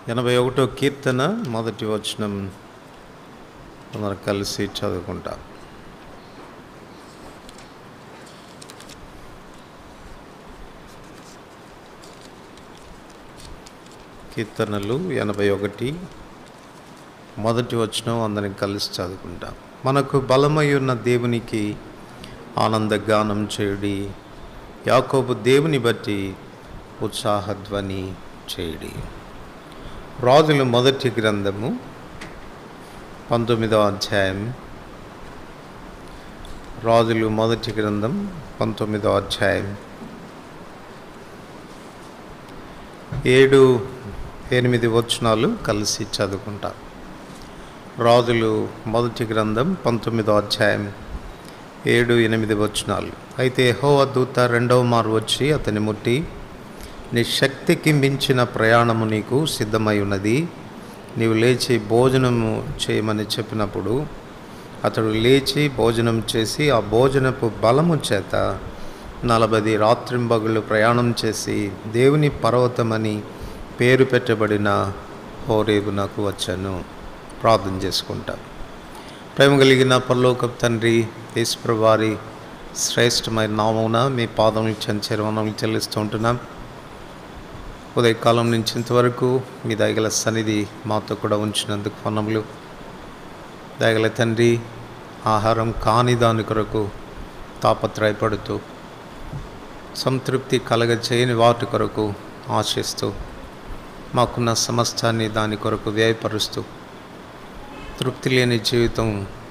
ఎనభై ఒకటో కీర్తన మొదటి వచనం అందరం కలిసి చదువుకుంటాం కీర్తనలు ఎనభై ఒకటి మొదటి వచనం అందరం కలిసి చదువుకుంటాం మనకు బలమై ఉన్న దేవునికి ఆనందగానం చేయుడి యాకోబు దేవుని బట్టి ఉత్సాహధ్వని చేయుడి రాజుల మొదటి గ్రంథము పంతొమ్మిదవ అధ్యాయం రాజులు మొదటి గ్రంథం పంతొమ్మిదవ అధ్యాయం ఏడు ఎనిమిది వచనాలు కలిసి చదువుకుంటాం రాజులు మొదటి గ్రంథం పంతొమ్మిదో అధ్యాయం ఏడు ఎనిమిది వచనాలు అయితే యెహోవా దూత రెండవ మారు వచ్చి అతని ముట్టి నీ శక్తికి మించిన ప్రయాణము నీకు సిద్ధమై ఉన్నది నీవు లేచి భోజనము చేయమని చెప్పినప్పుడు అతడు లేచి భోజనం చేసి ఆ భోజనపు బలము చేత నలభై రాత్రింబగుళ్ళు ప్రయాణం చేసి దేవుని పర్వతమని పేరు పెట్టబడిన హోరేబునకు వచ్చాను ప్రార్థన చేసుకుంటాం ప్రేమ కలిగిన పరలోకపు తండ్రి ఈశ్వరవారి శ్రేష్టమైన నామమున మీ పాదములు చంచరవనములు చెల్లిస్తూ ఉంటున్నాం ఉదయకాలం నుంచి ఇంతవరకు మీ దయగల సన్నిధి మాతో కూడా ఉంచినందుకు వనములు దయగల తండ్రి ఆహారం కాని దాని కొరకు తాపత్రయపడుతూ సంతృప్తి కలగ చేయని వాటి కొరకు ఆశిస్తూ మాకున్న సమస్తాన్ని దాని కొరకు వ్యయపరుస్తూ తృప్తి లేని జీవితం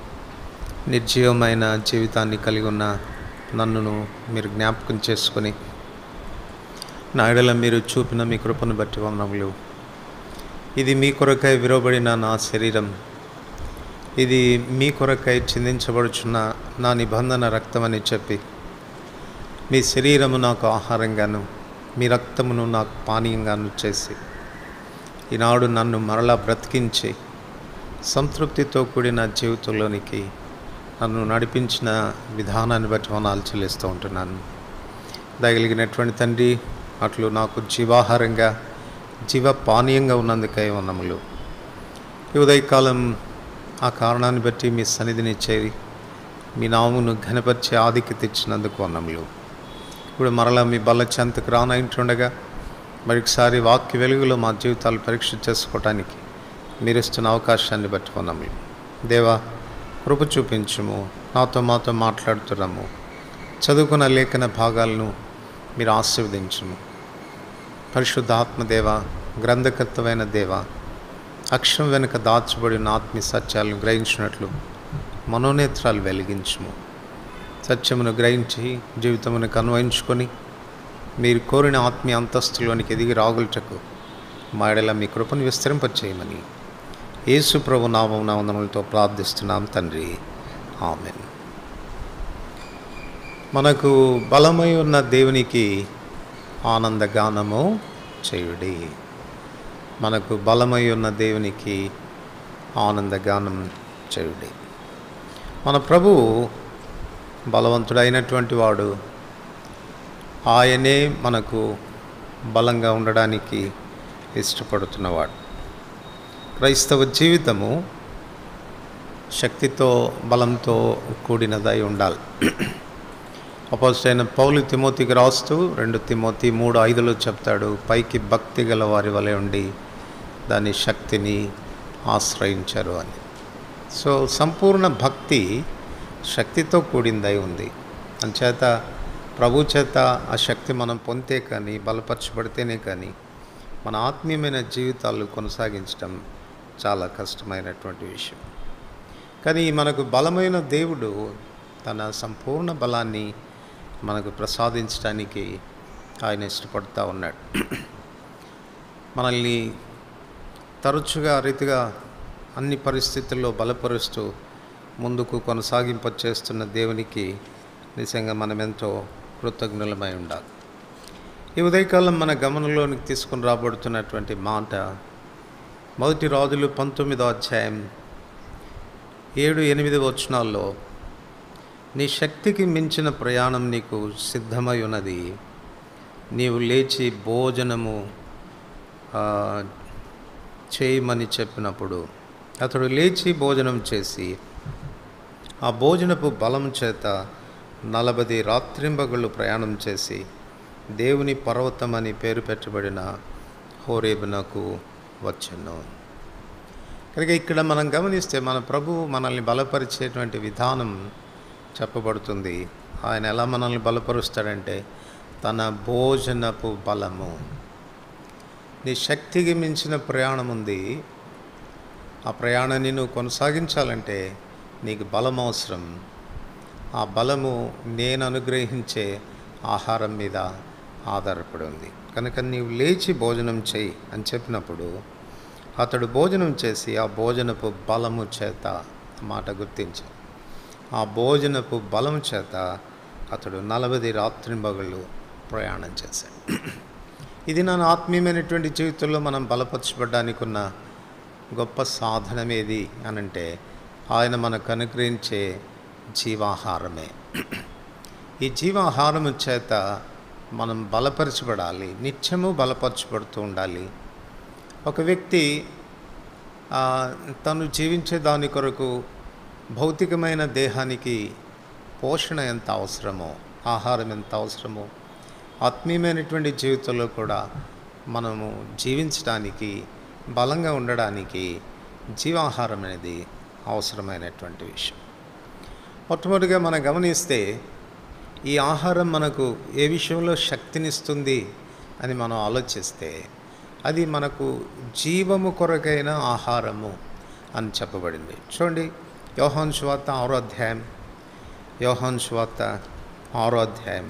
నిర్జీవమైన జీవితాన్ని కలిగి ఉన్న నన్నును మీరు జ్ఞాపకం చేసుకొని నా ఎడల మీరు చూపిన మీ కృపను బట్టి వందనములు ఇది మీ కొరకై విరవబడిన నా శరీరం ఇది మీ కొరకై చిందించబడుచున్న నా నిబంధన రక్తమని చెప్పి మీ శరీరము నాకు ఆహారంగాను మీ రక్తమును నాకు పానీయంగాను చేసి ఈనాడు నన్ను మరలా బ్రతికించి సంతృప్తితో కూడిన జీవితంలోనికి నన్ను నడిపించిన విధానాన్ని బట్టి వనాలు చెల్లిస్తూ ఉంటున్నాను దయగలిగినటువంటి తండ్రి అట్లు నాకు జీవాహారంగా జీవ పానీయంగా ఉన్నందుకై ఉన్నములు ఈ ఉదయకాలం ఆ కారణాన్ని బట్టి మీ సన్నిధిని చేరి మీ నామును ఘనపరిచే ఆదికి తెచ్చినందుకు వందములు ఇప్పుడు మరలా మీ బల్ల చెంతకు రానంటుండగా మరొకసారి వాక్య వెలుగులో మా జీవితాలు పరీక్ష చేసుకోవటానికి మీరు ఇస్తున్న అవకాశాన్ని బట్టి వందములు దేవా కృప చూపించుము నాతో మాతో మాట్లాడుతున్నాము చదువుకున్న లేఖన భాగాలను మీరు ఆశీర్వదించుము పరిశుద్ధ ఆత్మదేవ గ్రంథకర్తమైన దేవ అక్షరం వెనుక దాచబడిన ఆత్మీయ సత్యాలను గ్రహించినట్లు మనోనేత్రాలు వెలిగించుము సత్యమును గ్రహించి జీవితమును అన్వయించుకొని మీరు కోరిన ఆత్మీయ అంతస్తులోనికి ఎదిగి రాగులటకు మా ఎడల మీ కృపను విస్తరింపచేయమని యేసు ప్రభు నామం నామములతో ప్రార్థిస్తున్నాం తండ్రి ఆమెన్ మనకు బలమై ఉన్న దేవునికి ఆనందగానము చేయుడి మనకు బలమై ఉన్న దేవునికి ఆనందగానం చేయుడి మన ప్రభు బలవంతుడైనటువంటి వాడు ఆయనే మనకు బలంగా ఉండడానికి ఇష్టపడుతున్నవాడు క్రైస్తవ జీవితము శక్తితో బలంతో కూడినదై ఉండాలి అపోజిట్ పౌలు తిమోతికి రాస్తూ రెండు తిమోతి మూడు ఐదులో చెప్తాడు పైకి భక్తి గల వారి వలె ఉండి దాని శక్తిని ఆశ్రయించారు అని సో సంపూర్ణ భక్తి శక్తితో కూడిందై ఉంది అంచేత ప్రభు చేత ఆ శక్తి మనం పొందితే కానీ బలపరచబడితేనే కానీ మన ఆత్మీయమైన జీవితాలు కొనసాగించడం చాలా కష్టమైనటువంటి విషయం కానీ మనకు బలమైన దేవుడు తన సంపూర్ణ బలాన్ని మనకు ప్రసాదించడానికి ఆయన ఇష్టపడుతూ ఉన్నాడు మనల్ని తరచుగా ఆ రీతిగా అన్ని పరిస్థితుల్లో బలపరుస్తూ ముందుకు కొనసాగింప చేస్తున్న దేవునికి నిజంగా మనం ఎంతో కృతజ్ఞులమై ఉండాలి ఈ ఉదయకాలం మన గమనంలోనికి తీసుకుని రాబడుతున్నటువంటి మాట మొదటి రాజులు పంతొమ్మిదో అధ్యాయం ఏడు ఎనిమిది వచనాల్లో నీ శక్తికి మించిన ప్రయాణం నీకు సిద్ధమై ఉన్నది నీవు లేచి భోజనము ఆ, చేయమని చెప్పినప్పుడు అతడు లేచి భోజనం చేసి ఆ భోజనపు బలం చేత నలభై రాత్రింబగళ్ళు ప్రయాణం చేసి దేవుని పర్వతం అని పేరు పెట్టబడిన హోరేబునకు వచ్చాను కనుక ఇక్కడ మనం గమనిస్తే మన ప్రభువు మనల్ని బలపరిచేటువంటి విధానం చెప్పబడుతుంది ఆయన ఎలా మనల్ని బలపరుస్తాడంటే తన భోజనపు బలము నీ శక్తికి మించిన ప్రయాణం ఉంది ఆ ప్రయాణాన్ని నువ్వు కొనసాగించాలంటే నీకు బలం అవసరం ఆ బలము నేను అనుగ్రహించే ఆహారం మీద ఆధారపడి ఉంది కనుక నీవు లేచి భోజనం చేయి అని చెప్పినప్పుడు అతడు భోజనం చేసి ఆ భోజనపు బలము చేత మాట గుర్తించి ఆ భోజనపు బలము చేత అతడు నలభై రాత్రింబగళ్ళు ప్రయాణం చేశాడు ఇది నా ఆత్మీయమైనటువంటి జీవితంలో మనం బలపరచబడ్డానికి ఉన్న గొప్ప సాధనమేది అనంటే ఆయన మనకు అనుగ్రహించే జీవాహారమే ఈ జీవాహారము చేత మనం బలపరచబడాలి నిత్యము బలపరచబడుతూ ఉండాలి ఒక వ్యక్తి ఆ, తను జీవించే దాని కొరకు భౌతికమైన దేహానికి పోషణ ఎంత అవసరమో ఆహారం ఎంత అవసరమో ఆత్మీయమైనటువంటి జీవితంలో కూడా మనము జీవించడానికి బలంగా ఉండడానికి జీవాహారం అనేది అవసరమైనటువంటి విషయం మొట్టమొదటిగా మనం గమనిస్తే ఈ ఆహారం మనకు ఏ విషయంలో శక్తినిస్తుంది అని మనం ఆలోచిస్తే అది మనకు జీవము కొరకైన ఆహారము అని చెప్పబడింది చూడండి యోహాన్ శువార్త ఆరో అధ్యాయం యోహాన్ శువార్త ఆరో అధ్యాయం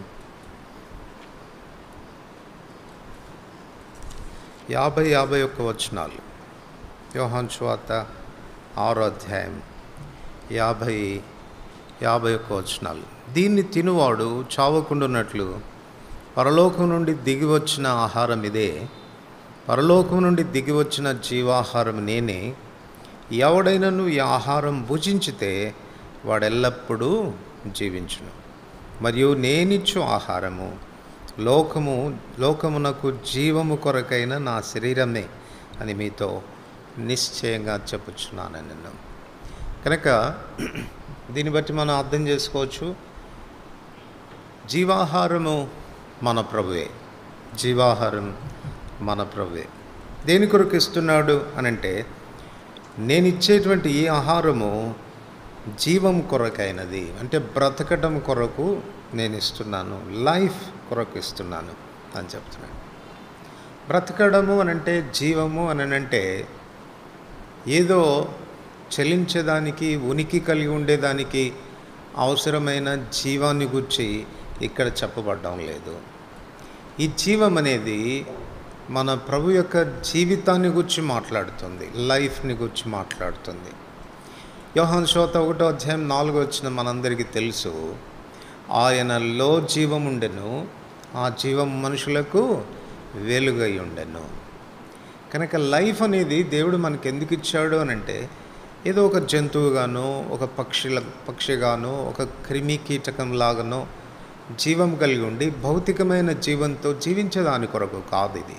యాభై యాభై ఒక్క వచనాలు యోహాన్ శువార్త ఆరో అధ్యాయం యాభై యాభై ఒక్క వచనాలు దీన్ని తినువాడు చావకుండున్నట్లు పరలోకం నుండి దిగి వచ్చిన ఆహారం ఇదే పరలోకం నుండి దిగి వచ్చిన జీవాహారం నేనే ఎవడైనను ఈ ఆహారం భుజించితే వాడెల్లప్పుడూ జీవించును మరియు నేనిచ్చు ఆహారము లోకము లోకమునకు జీవము కొరకైన నా శరీరమే అని మీతో నిశ్చయంగా చెప్పుచున్నాను నేను కనుక దీన్ని బట్టి మనం అర్థం చేసుకోవచ్చు జీవాహారము మన ప్రభువే జీవాహారం మన ప్రభువే దేని కొరకు ఇస్తున్నాడు అని అంటే నేను ఇచ్చేటువంటి ఈ ఆహారము జీవం కొరకైనది అంటే బ్రతకటం కొరకు నేను ఇస్తున్నాను లైఫ్ కొరకు ఇస్తున్నాను అని చెప్తున్నాను బ్రతకడము అని అంటే జీవము అని అంటే ఏదో చలించేదానికి ఉనికి కలిగి ఉండేదానికి అవసరమైన జీవాన్ని గురించి ఇక్కడ చెప్పబడడం లేదు ఈ జీవం అనేది మన ప్రభు యొక్క జీవితాన్ని గురించి మాట్లాడుతుంది లైఫ్ని గురించి మాట్లాడుతుంది యోహాన్ శోత ఒకటో అధ్యాయం నాలుగో వచ్చిన మనందరికీ తెలుసు ఆయనలో జీవం ఉండెను ఆ జీవం మనుషులకు వెలుగై ఉండెను కనుక లైఫ్ అనేది దేవుడు మనకి ఎందుకు ఇచ్చాడు అని అంటే ఏదో ఒక జంతువుగానో ఒక పక్షిల పక్షిగానో ఒక క్రిమి కీటకం లాగానో జీవం కలిగి ఉండి భౌతికమైన జీవంతో జీవించేదాని కొరకు కాదు ఇది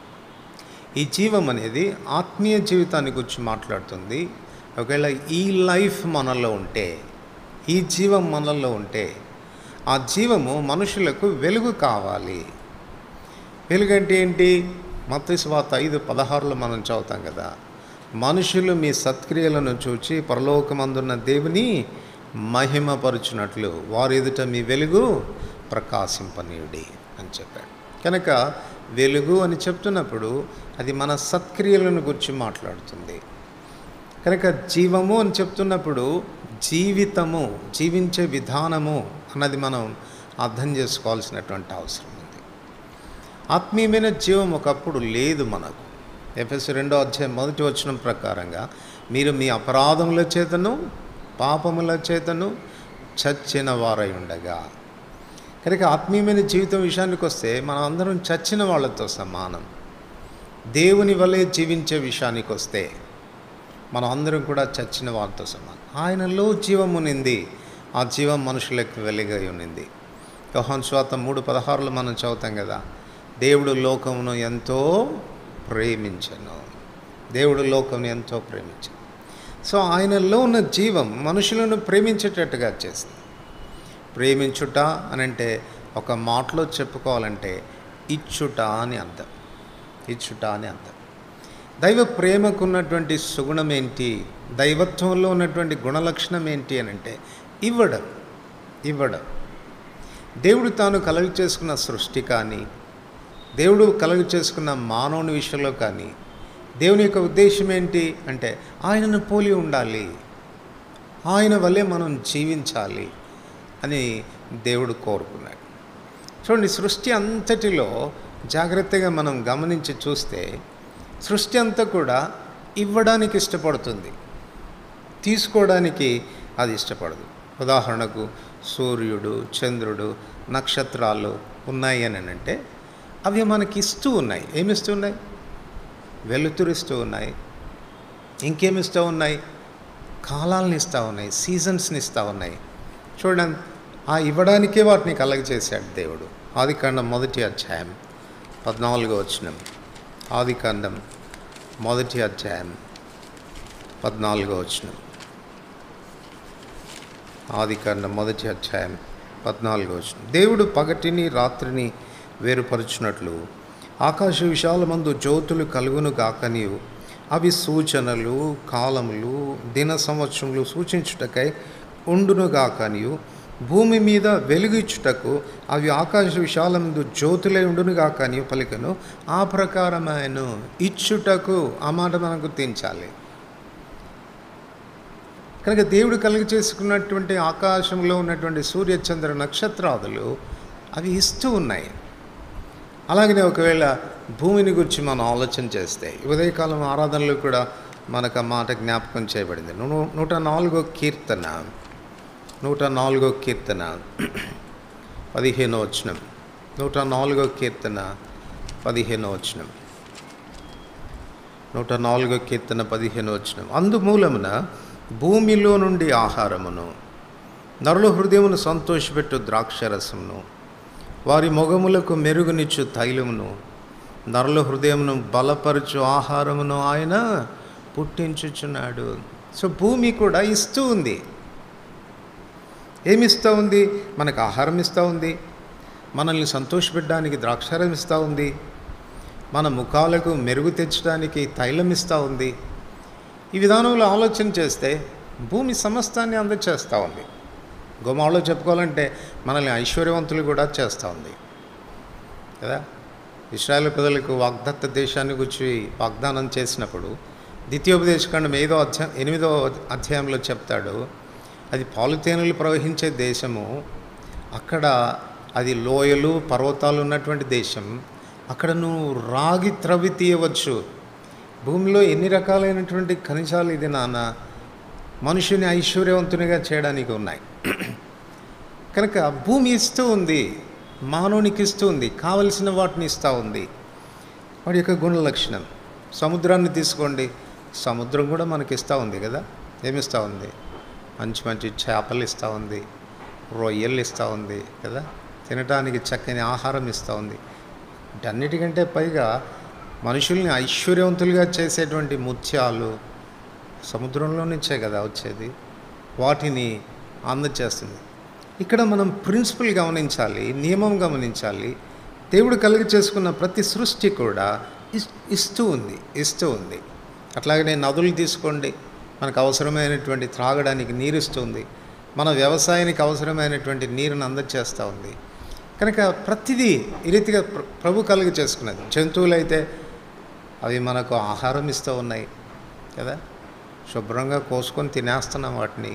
ఈ జీవం అనేది ఆత్మీయ జీవితాన్ని గురించి మాట్లాడుతుంది ఒకవేళ ఈ లైఫ్ మనలో ఉంటే ఈ జీవం మనలో ఉంటే ఆ జీవము మనుషులకు వెలుగు కావాలి వెలుగు అంటే ఏంటి మత్స్వాత ఐదు పదహారులో మనం చదువుతాం కదా మనుషులు మీ సత్క్రియలను చూచి పరలోకమందున్న దేవుని మహిమపరుచున్నట్లు వారి ఎదుట మీ వెలుగు ప్రకాశింపనీయుడి అని చెప్పాడు కనుక వెలుగు అని చెప్తున్నప్పుడు అది మన సత్క్రియలను గురించి మాట్లాడుతుంది కనుక జీవము అని చెప్తున్నప్పుడు జీవితము జీవించే విధానము అన్నది మనం అర్థం చేసుకోవాల్సినటువంటి అవసరం ఉంది ఆత్మీయమైన జీవం ఒకప్పుడు లేదు మనకు ఎఫ్ఎస్ రెండో అధ్యాయం మొదటి వచనం ప్రకారంగా మీరు మీ అపరాధముల చేతను పాపముల చేతను చచ్చిన వారై ఉండగా కనుక ఆత్మీయమైన జీవితం విషయానికి వస్తే మనం అందరం చచ్చిన వాళ్ళతో సమానం దేవుని వలె జీవించే విషయానికి వస్తే మనం అందరం కూడా చచ్చిన వారితో సమానం ఆయనలో జీవం ఉన్నింది ఆ జీవం మనుషులకు వెలుగై ఉన్నింది యోహాన్ స్వాతం మూడు పదహారులు మనం చదువుతాం కదా దేవుడు లోకమును ఎంతో ప్రేమించను దేవుడు లోకం ఎంతో ప్రేమించాడు సో ఆయనలో ఉన్న జీవం మనుషులను ప్రేమించేటట్టుగా చేసింది ప్రేమించుట అని అంటే ఒక మాటలో చెప్పుకోవాలంటే ఇచ్చుట అని అర్థం ఇచ్చుట అని అర్థం దైవ ప్రేమకు ఉన్నటువంటి సుగుణం ఏంటి దైవత్వంలో ఉన్నటువంటి గుణలక్షణం ఏంటి అని అంటే ఇవ్వడం ఇవ్వడం దేవుడు తాను కలుగు చేసుకున్న సృష్టి కానీ దేవుడు కలుగు చేసుకున్న మానవుని విషయంలో కానీ దేవుని యొక్క ఉద్దేశం ఏంటి అంటే ఆయనను పోలి ఉండాలి ఆయన వల్లే మనం జీవించాలి అని దేవుడు కోరుకున్నాడు చూడండి సృష్టి అంతటిలో జాగ్రత్తగా మనం గమనించి చూస్తే సృష్టి అంతా కూడా ఇవ్వడానికి ఇష్టపడుతుంది తీసుకోవడానికి అది ఇష్టపడదు ఉదాహరణకు సూర్యుడు చంద్రుడు నక్షత్రాలు ఉన్నాయి అని అంటే అవి మనకి ఇస్తూ ఉన్నాయి ఏమి ఇస్తూ ఉన్నాయి వెలుతురిస్తూ ఉన్నాయి ఇంకేమి ఇస్తూ ఉన్నాయి కాలాలను ఇస్తూ ఉన్నాయి సీజన్స్ని ఇస్తూ ఉన్నాయి చూడండి ఆ ఇవ్వడానికే వాటిని కలగ చేశాడు దేవుడు ఆదికాండం మొదటి అధ్యాయం పద్నాలుగో వచనం ఆదికాండం మొదటి అధ్యాయం పద్నాలుగో వచనం ఆదికాండం మొదటి అధ్యాయం పద్నాలుగో వచనం దేవుడు పగటిని రాత్రిని వేరుపరుచున్నట్లు ఆకాశ విశాలమందు జ్యోతులు కలుగును గాకనియు అవి సూచనలు కాలములు దిన సంవత్సరములు సూచించుటకై ఉండును గాకనియు భూమి మీద వెలుగిచ్చుటకు అవి ఆకాశ విశాలమందు జ్యోతులై ఉండును గాకనియు పలికను ఆ ప్రకారమైన ఇచ్చుటకు ఆ మాట మనం గుర్తించాలి కనుక దేవుడు కలుగ చేసుకున్నటువంటి ఆకాశంలో ఉన్నటువంటి సూర్యచంద్ర నక్షత్రాదులు అవి ఇస్తూ ఉన్నాయి అలాగనే ఒకవేళ భూమిని గురించి మనం ఆలోచన చేస్తే ఈ ఉదయకాలం ఆరాధనలో కూడా మనకు ఆ మాట జ్ఞాపకం చేయబడింది నూ- నూట నాలుగో కీర్తన నూట నాలుగో కీర్తన పదిహేనో వచనం నూట నాలుగో కీర్తన పదిహేనో వచనం నూట నాలుగో కీర్తన పదిహేను వచనం అందుమూలమున భూమిలో నుండి ఆహారమును నరుల హృదయమును సంతోషపెట్టు ద్రాక్షరసమును వారి మొగములకు మెరుగునిచ్చు తైలమును నరుల హృదయమును బలపరచు ఆహారమును ఆయన పుట్టించుచున్నాడు సో భూమి కూడా ఇస్తూ ఉంది ఏమి ఇస్తూ ఉంది మనకు ఆహారం ఇస్తూ ఉంది మనల్ని సంతోషపెట్టడానికి ద్రాక్షారం ఇస్తూ ఉంది మన ముఖాలకు మెరుగు తెచ్చడానికి తైలం ఇస్తూ ఉంది ఈ విధానంలో ఆలోచన చేస్తే భూమి సమస్తాన్ని అందచేస్తూ ఉంది గోమాలో చెప్పుకోవాలంటే మనల్ని ఐశ్వర్యవంతులు కూడా చేస్తూ ఉంది కదా ఇస్రాయేల్ ప్రజలకు వాగ్దత్త దేశాన్ని గురించి వాగ్దానం చేసినప్పుడు ద్వితీయోపదేశకాండం ఐదో అధ్యాయం ఎనిమిదో అధ్యాయంలో చెప్తాడు అది పాలుతేనెలు ప్రవహించే దేశము అక్కడ అది లోయలు పర్వతాలు ఉన్నటువంటి దేశం అక్కడ నువ్వు రాగి త్రవి తీయవచ్చు భూమిలో ఎన్ని రకాలైనటువంటి ఖనిజాలు ఇది నాన్న మనుషుని ఐశ్వర్యవంతునిగా చేయడానికి ఉన్నాయి కనుక భూమి ఇస్తూ ఉంది మానవునికి ఇస్తూ ఉంది కావలసిన వాటిని ఇస్తూ ఉంది వాడి యొక్క గుణ లక్షణం సముద్రాన్ని తీసుకోండి సముద్రం కూడా మనకి ఇస్తూ ఉంది కదా ఏమిస్తూ ఉంది మంచి మంచి చేపలు ఇస్తూ ఉంది రొయ్యలు ఇస్తూ ఉంది కదా తినడానికి చక్కని ఆహారం ఇస్తూ ఉంది వీటన్నిటికంటే పైగా మనుషుల్ని ఐశ్వర్యవంతులుగా చేసేటువంటి ముత్యాలు సముద్రంలో నుంచే కదా వచ్చేది వాటిని అందచేస్తుంది ఇక్కడ మనం ప్రిన్సిపల్ గమనించాలి నియమం గమనించాలి దేవుడు కలిగి చేసుకున్న ప్రతి సృష్టి కూడా ఇస్- ఇస్తూ ఉంది ఇస్తూ ఉంది అట్లాగనే నదులు తీసుకోండి మనకు అవసరమైనటువంటి త్రాగడానికి నీరు ఇస్తుంది మన వ్యవసాయానికి అవసరమైనటువంటి నీరుని అందచేస్తూ ఉంది కనుక ప్రతిదీ ఈ రీతిగా ప్ర- ప్రభు కలిగి చేసుకున్నది జంతువులు అయితే అవి మనకు ఆహారం ఇస్తూ ఉన్నాయి కదా శుభ్రంగా కోసుకొని తినేస్తున్నాం వాటిని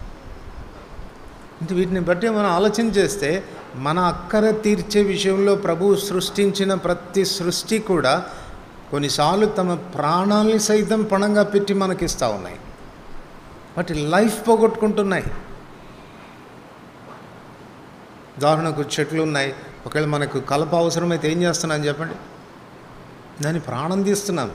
ఇంత వీటిని బట్టి మనం ఆలోచన చేస్తే మన అక్కర తీర్చే విషయంలో ప్రభు సృష్టించిన ప్రతి సృష్టి కూడా కొన్నిసార్లు తమ ప్రాణాల్ని సైతం పణంగా పెట్టి మనకిస్తూ ఉన్నాయి వాటి లైఫ్ పోగొట్టుకుంటున్నాయి ఉదాహరణకు చెట్లు ఉన్నాయి ఒకవేళ మనకు కలప అవసరమైతే ఏం చేస్తున్నాను చెప్పండి దాన్ని ప్రాణం తీస్తున్నాం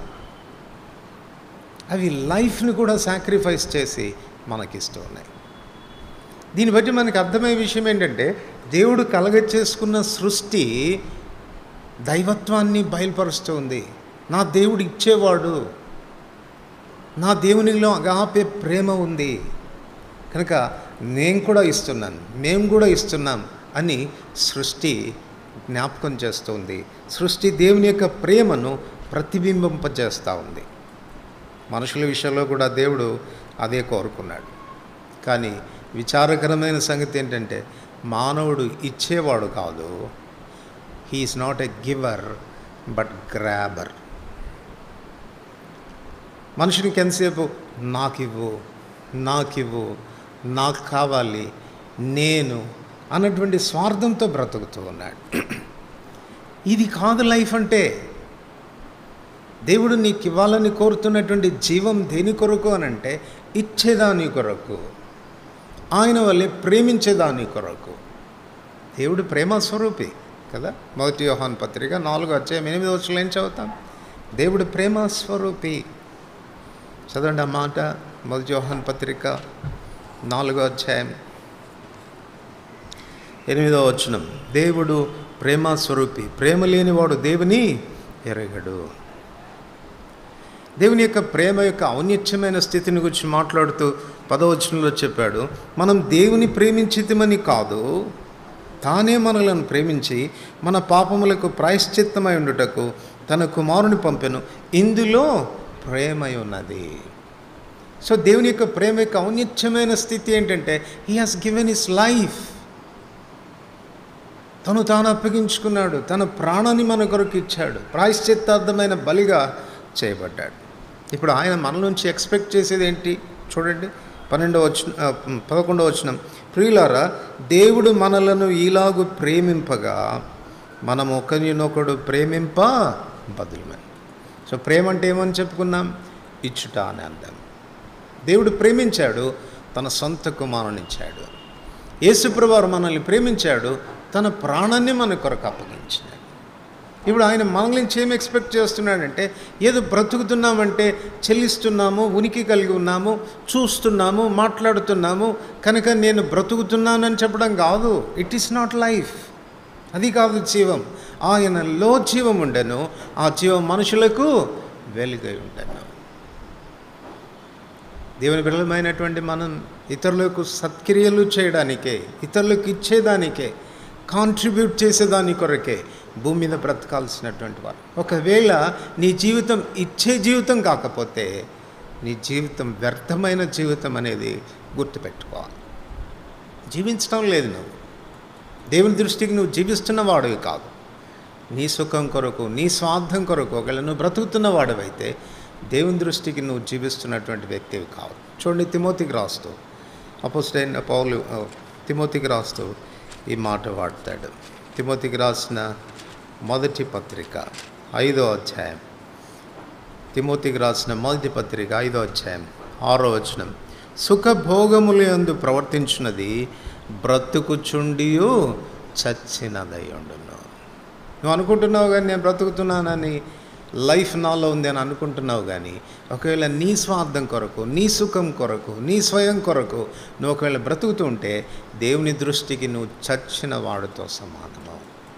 అవి లైఫ్ని కూడా సాక్రిఫైస్ చేసి మనకిస్తూ ఉన్నాయి దీన్ని బట్టి మనకి అర్థమయ్యే విషయం ఏంటంటే దేవుడు కలగచేసుకున్న సృష్టి దైవత్వాన్ని బయలుపరుస్తూ ఉంది నా దేవుడు ఇచ్చేవాడు నా దేవునిలో అగాపే ప్రేమ ఉంది కనుక నేను కూడా ఇస్తున్నాను మేము కూడా ఇస్తున్నాం అని సృష్టి జ్ఞాపకం చేస్తుంది సృష్టి దేవుని యొక్క ప్రేమను ప్రతిబింబింపజేస్తూ ఉంది మనుషుల విషయంలో కూడా దేవుడు అదే కోరుకున్నాడు కానీ విచారకరమైన సంగతి ఏంటంటే మానవుడు ఇచ్చేవాడు కాదు he is not a giver but grabber మనుషునికి ఎంతసేపు నాకివ్వు నాకివ్వు నాకు కావాలి నేను అన్నటువంటి స్వార్థంతో బ్రతుకుతూ ఉన్నాడు ఇది కాదు లైఫ్ అంటే దేవుడు నీకు ఇవ్వాలని కోరుతున్నటువంటి జీవం దేని కొరకు అని అంటే ఇచ్చేదాని కొరకు ఆయన వల్లే ప్రేమించేదాని కొరకు దేవుడు ప్రేమ స్వరూపి కదా మొదటి యోహాన్ పత్రిక నాలుగు వచ్చే ఎనిమిది వచ్చులు ఏం చదువుతాం దేవుడు ప్రేమ స్వరూపి చదవండి ఆ మాట మొదటి యోహాన్ పత్రిక నాలుగో అధ్యాయం ఎనిమిదో వచనం దేవుడు ప్రేమ స్వరూపి ప్రేమ లేనివాడు దేవుని ఎరగడు దేవుని యొక్క ప్రేమ యొక్క ఔన్నత్యమైన స్థితిని గురించి మాట్లాడుతూ పదవచనంలో చెప్పాడు మనం దేవుని ప్రేమించితమని కాదు తానే మనలను ప్రేమించి మన పాపములకు ప్రాయశ్చిత్తమై ఉండుటకు తన కుమారుని పంపెను ఇందులో ప్రేమ ఉన్నది సో దేవుని యొక్క ప్రేమ యొక్క ఔన్నత్యమైన స్థితి ఏంటంటే he has given his life తను తాను అప్పగించుకున్నాడు తన ప్రాణాన్ని మన కొరకు ఇచ్చాడు ప్రాయశ్చిత్తార్థమైన బలిగా చేయబడ్డాడు ఇప్పుడు ఆయన మన నుంచి ఎక్స్పెక్ట్ చేసేది ఏంటి చూడండి పన్నెండవ వచ్చిన పదకొండవ వచనం ప్రియులారా దేవుడు మనలను ఈలాగు ప్రేమింపగా మనం ఒకరినొకడు ప్రేమింప బదులమని సో ప్రేమ అంటే ఏమని చెప్పుకున్నాం ఇచ్చుట అని అందాం దేవుడు ప్రేమించాడు తన సొంత కుమారునిచ్చాడు యేసుప్రవారు మనల్ని ప్రేమించాడు తన ప్రాణాన్ని మన కొరకు అప్పగించినాడు ఇప్పుడు ఆయన మన నుంచి ఏం ఎక్స్పెక్ట్ చేస్తున్నాడంటే ఏదో బ్రతుకుతున్నామంటే చెల్లిస్తున్నాము ఉనికి కలిగి ఉన్నాము చూస్తున్నాము మాట్లాడుతున్నాము కనుక నేను బ్రతుకుతున్నానని చెప్పడం కాదు ఇట్ ఈస్ నాట్ లైఫ్ అది కాదు జీవం ఆయనలో జీవం ఉండెను ఆ జీవం మనుషులకు వెలుగై ఉండెను దేవుని బిడ్డలమైనటువంటి మనం ఇతరులకు సత్క్రియలు చేయడానికే ఇతరులకు ఇచ్చేదానికే కాంట్రిబ్యూట్ చేసేదాని కొరకే భూమి మీద బ్రతకాల్సినటువంటి వారు ఒకవేళ నీ జీవితం ఇచ్చే జీవితం కాకపోతే నీ జీవితం వ్యర్థమైన జీవితం అనేది గుర్తుపెట్టుకోవాలి జీవించడం లేదు నువ్వు దేవుని దృష్టికి నువ్వు జీవిస్తున్న వాడివి కాదు నీ సుఖం కొరకు నీ స్వార్థం కొరకు ఒకవేళ నువ్వు బ్రతుకుతున్న వాడివైతే దేవుని దృష్టికి నువ్వు జీవిస్తున్నటువంటి వ్యక్తివి కావు చూడండి తిమోతికి రాస్తూ అపోస్టైన్ పౌలు ఆ, తిమోతికి రాస్తూ ఈ మాట వాడతాడు తిమోతికి రాసిన మొదటి పత్రిక ఐదో అధ్యాయం తిమోతికి రాసిన మొదటి పత్రిక ఐదో అధ్యాయం ఆరో వచనం సుఖభోగములు యందు ప్రవర్తించినది బ్రతుకుచుండియు చచ్చినదై ఉండును నువ్వు అనుకుంటున్నావు కానీ నేను బ్రతుకుతున్నానని లైఫ్ నాలో ఉంది అని అనుకుంటున్నావు కానీ ఒకవేళ నీ స్వార్థం కొరకు నీ సుఖం కొరకు నీ స్వయం కొరకు నువ్వు ఒకవేళ బ్రతుకుతూ ఉంటే దేవుని దృష్టికి నువ్వు చచ్చిన వాడితో సమానము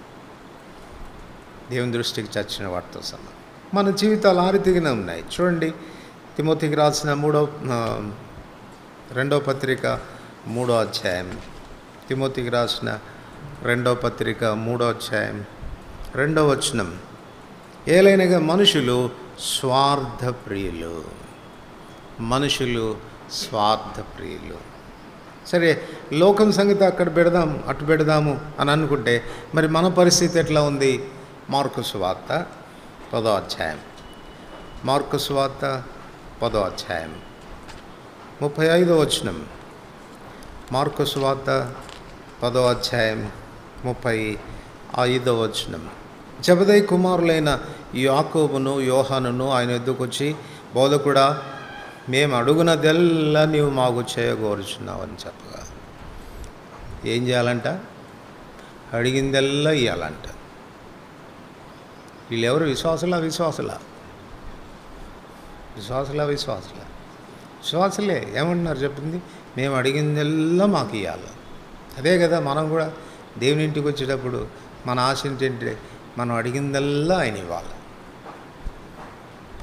దేవుని దృష్టికి చచ్చిన వాడితో సమానం మన జీవితాలు ఆరితిగిన ఉన్నాయి చూడండి తిమోతికి రాసిన మూడో ఆ, రెండో పత్రిక మూడో అధ్యాయం తిమోతికి రాసిన రెండో పత్రిక మూడో అధ్యాయం రెండో వచనం ఏలైనగా మనుషులు స్వార్థ ప్రియులు మనుషులు స్వార్థ ప్రియులు సరే లోకం సంగతి అక్కడ పెడదాం అటు పెడదాము అని అనుకుంటే మరి మన పరిస్థితి ఎట్లా ఉంది మార్కు సువార్త పదో అధ్యాయం మార్కు సువార్త పదో అధ్యాయం ముప్పై ఐదో వచనం మార్కు సువార్త పదో అధ్యాయం ముప్పై ఐదో వచనం జబదయ్ కుమారులైన యాకోబును యోహానును ఆయన ఎద్దుకొచ్చి బోధకుడా మేము అడుగునదెల్లా నీవు మాకు చేయగోరుచున్నావు అని చెప్పగా ఏం చేయాలంట అడిగిందెల్లా ఇవ్వాలంట వీళ్ళెవరు విశ్వాసులా విశ్వాసులా విశ్వాసులా విశ్వాసులా విశ్వాసులే ఏమంటున్నారు చెప్పింది మేము అడిగిందెల్లా మాకు ఇవ్వాలి అదే కదా మనం కూడా దేవుని ఇంటికి వచ్చేటప్పుడు మన ఆశ ఏంటంటే మనం అడిగిందల్లా ఆయన ఇవ్వాలి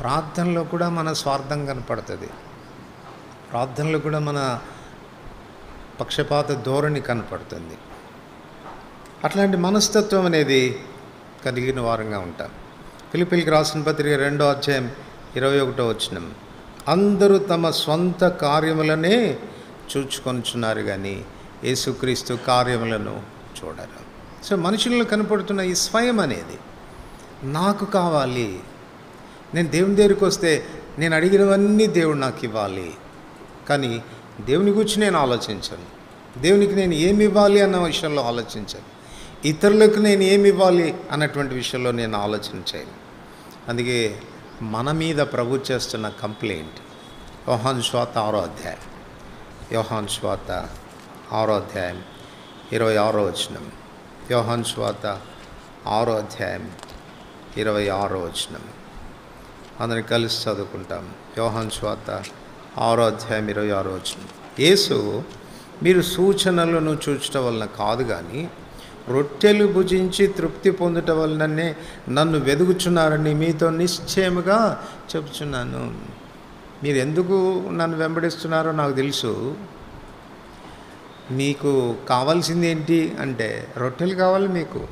ప్రార్థనలో కూడా మన స్వార్థం కనపడుతుంది ప్రార్థనలో కూడా మన పక్షపాత ధోరణి కనపడుతుంది అట్లాంటి మనస్తత్వం అనేది కలిగిన వారంగా ఉంటాం పిలిపిలికి రాసిన పత్రిక రెండో అధ్యాయం ఇరవై ఒకటో వచ్చినం అందరూ తమ స్వంత కార్యములనే చూచుకొనుచున్నారు కానీ యేసుక్రీస్తు కార్యములను చూడరు సో మనుషుల్లో కనపడుతున్న ఈ స్వయం అనేది నాకు కావాలి నేను దేవుని దగ్గరికి వస్తే నేను అడిగినవన్నీ దేవుడు నాకు ఇవ్వాలి కానీ దేవుని గురించి నేను ఆలోచించను దేవునికి నేను ఏమి ఇవ్వాలి అన్న విషయంలో ఆలోచించను ఇతరులకు నేను ఏమి ఇవ్వాలి అన్నటువంటి విషయంలో నేను ఆలోచన చేయను అందుకే మన మీద ప్రభు చేస్తున్న కంప్లైంట్ యోహాన్ శ్వాత ఆరో అధ్యాయం యోహాన్ శ్వాత ఆరో అధ్యాయం ఇరవై ఆరో వచనం యోహాన్ శ్వాత ఆరో అధ్యాయం ఇరవై ఆరో వచనం అందరం కలిసి చదువుకుంటాం యోహాన్ శ్వాత ఆరో అధ్యాయం ఇరవై ఆరో వచనం యేసు మీరు సూచనలను చూచటం వలన కాదు కానీ రొట్టెలు భుజించి తృప్తి పొందుట వలననే నన్ను వెదుగుచున్నారని మీతో నిశ్చయముగా చెప్తున్నాను మీరు ఎందుకు నన్ను వెంబడిస్తున్నారో నాకు తెలుసు మీకు కావాల్సింది ఏంటి అంటే రొట్టెలు కావాలి మీకు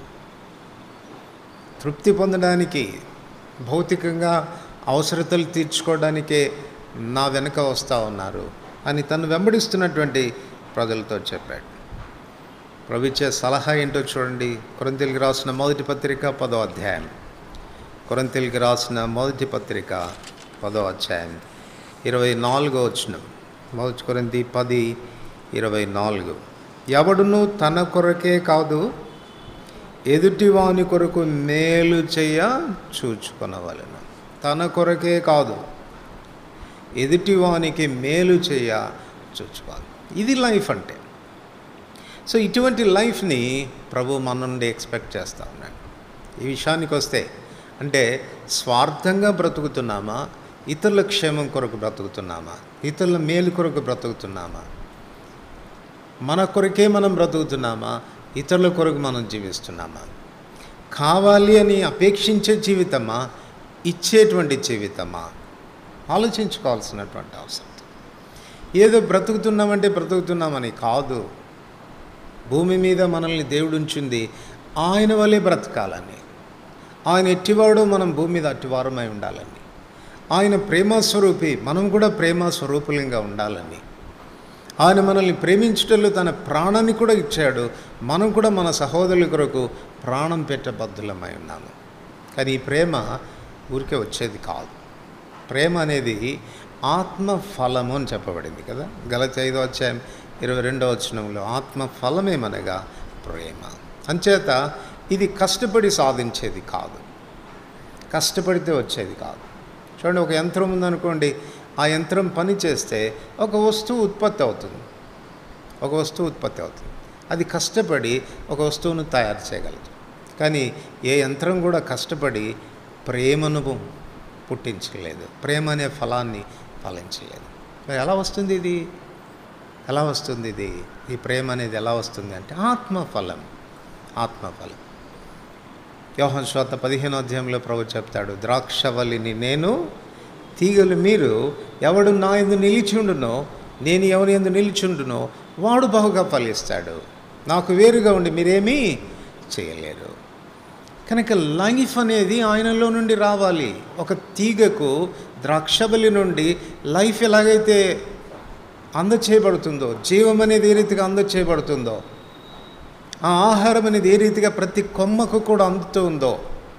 తృప్తి పొందడానికి భౌతికంగా అవసరతలు తీర్చుకోవడానికే నా వెనక వస్తూ ఉన్నారు అని తను వెంబడిస్తున్నటువంటి ప్రజలతో చెప్పాడు ప్రవిచ్చే సలహా ఏంటో చూడండి కొరంతెలికి రాసిన మొదటి పత్రిక పదో అధ్యాయం కొరంతెలికి రాసిన మొదటి పత్రిక పదో అధ్యాయం ఇరవై నాలుగో వచ్చిన మొదటి కొరింతి పది ఇరవై నాలుగు ఎవడును తన కొరకే కాదు ఎదుటివాని కొరకు మేలు చేయ చూచుకొనవలెను తన కొరకే కాదు ఎదుటివానికి మేలు చేయ చూచుకోవాలి ఇది లైఫ్ అంటే సో ఇటువంటి లైఫ్ని ప్రభు మన నుండి ఎక్స్పెక్ట్ చేస్తూ ఉన్నాడు ఈ విషయానికి వస్తే అంటే స్వార్థంగా బ్రతుకుతున్నామా ఇతరుల క్షేమం కొరకు బ్రతుకుతున్నామా ఇతరుల మేలు కొరకు బ్రతుకుతున్నామా మన కొరకే మనం బ్రతుకుతున్నామా ఇతరుల కొరకు మనం జీవిస్తున్నామా కావాలి అని అపేక్షించే జీవితమా ఇచ్చేటువంటి జీవితమా ఆలోచించుకోవాల్సినటువంటి అవసరం ఏదో బ్రతుకుతున్నామంటే బ్రతుకుతున్నామని కాదు భూమి మీద మనల్ని దేవుడు ఉంచింది ఆయన వల్లే బ్రతకాలని ఆయన ఎట్టివాడో మనం భూమి మీద అట్టివారమై ఉండాలని ఆయన ప్రేమస్వరూపి మనం కూడా ప్రేమ స్వరూపులంగా ఉండాలని ఆయన మనల్ని ప్రేమించటంలో తన ప్రాణాన్ని కూడా ఇచ్చాడు మనం కూడా మన సహోదరుల కొరకు ప్రాణం పెట్టబద్ధులమై ఉన్నాము కానీ ఈ ప్రేమ ఊరికే వచ్చేది కాదు ప్రేమ అనేది ఆత్మ ఫలము అని చెప్పబడింది కదా గలత ఐదో అధ్యాయం ఇరవై రెండో వచనంలో ఆత్మ ఫలమేమనగా ప్రేమ అంచేత ఇది కష్టపడి సాధించేది కాదు కష్టపడితే వచ్చేది కాదు చూడండి ఒక యంత్రం ఉందనుకోండి ఆ యంత్రం పని చేస్తే ఒక వస్తువు ఉత్పత్తి అవుతుంది ఒక వస్తువు ఉత్పత్తి అవుతుంది అది కష్టపడి ఒక వస్తువును తయారు చేయగలదు కానీ ఏ యంత్రం కూడా కష్టపడి ప్రేమను పుట్టించలేదు ప్రేమ అనే ఫలాన్ని ఫలించలేదు మరి ఎలా వస్తుంది ఇది ఎలా వస్తుంది ఇది ఈ ప్రేమ అనేది ఎలా వస్తుంది అంటే ఆత్మఫలం ఆత్మఫలం యోహన్ శ్రోత పదిహేనో అధ్యాయంలో ప్రభు చెప్తాడు ద్రాక్షవల్లిని నేను తీగలు మీరు ఎవడు నా ఎందు నిలిచిండునో నేను ఎవరి ఎందు నిలిచుండునో వాడు బహుగా ఫలిస్తాడు నాకు వేరుగా ఉండి మీరేమీ చేయలేరు కనుక లైఫ్ అనేది ఆయనలో నుండి రావాలి ఒక తీగకు ద్రాక్షబలి నుండి లైఫ్ ఎలాగైతే అందచేయబడుతుందో జీవం అనేది ఏ రీతిగా అందచేయబడుతుందో ఆ ఆహారం అనేది ఏ రీతిగా ప్రతి కొమ్మకు కూడా అందుతూ ఉందో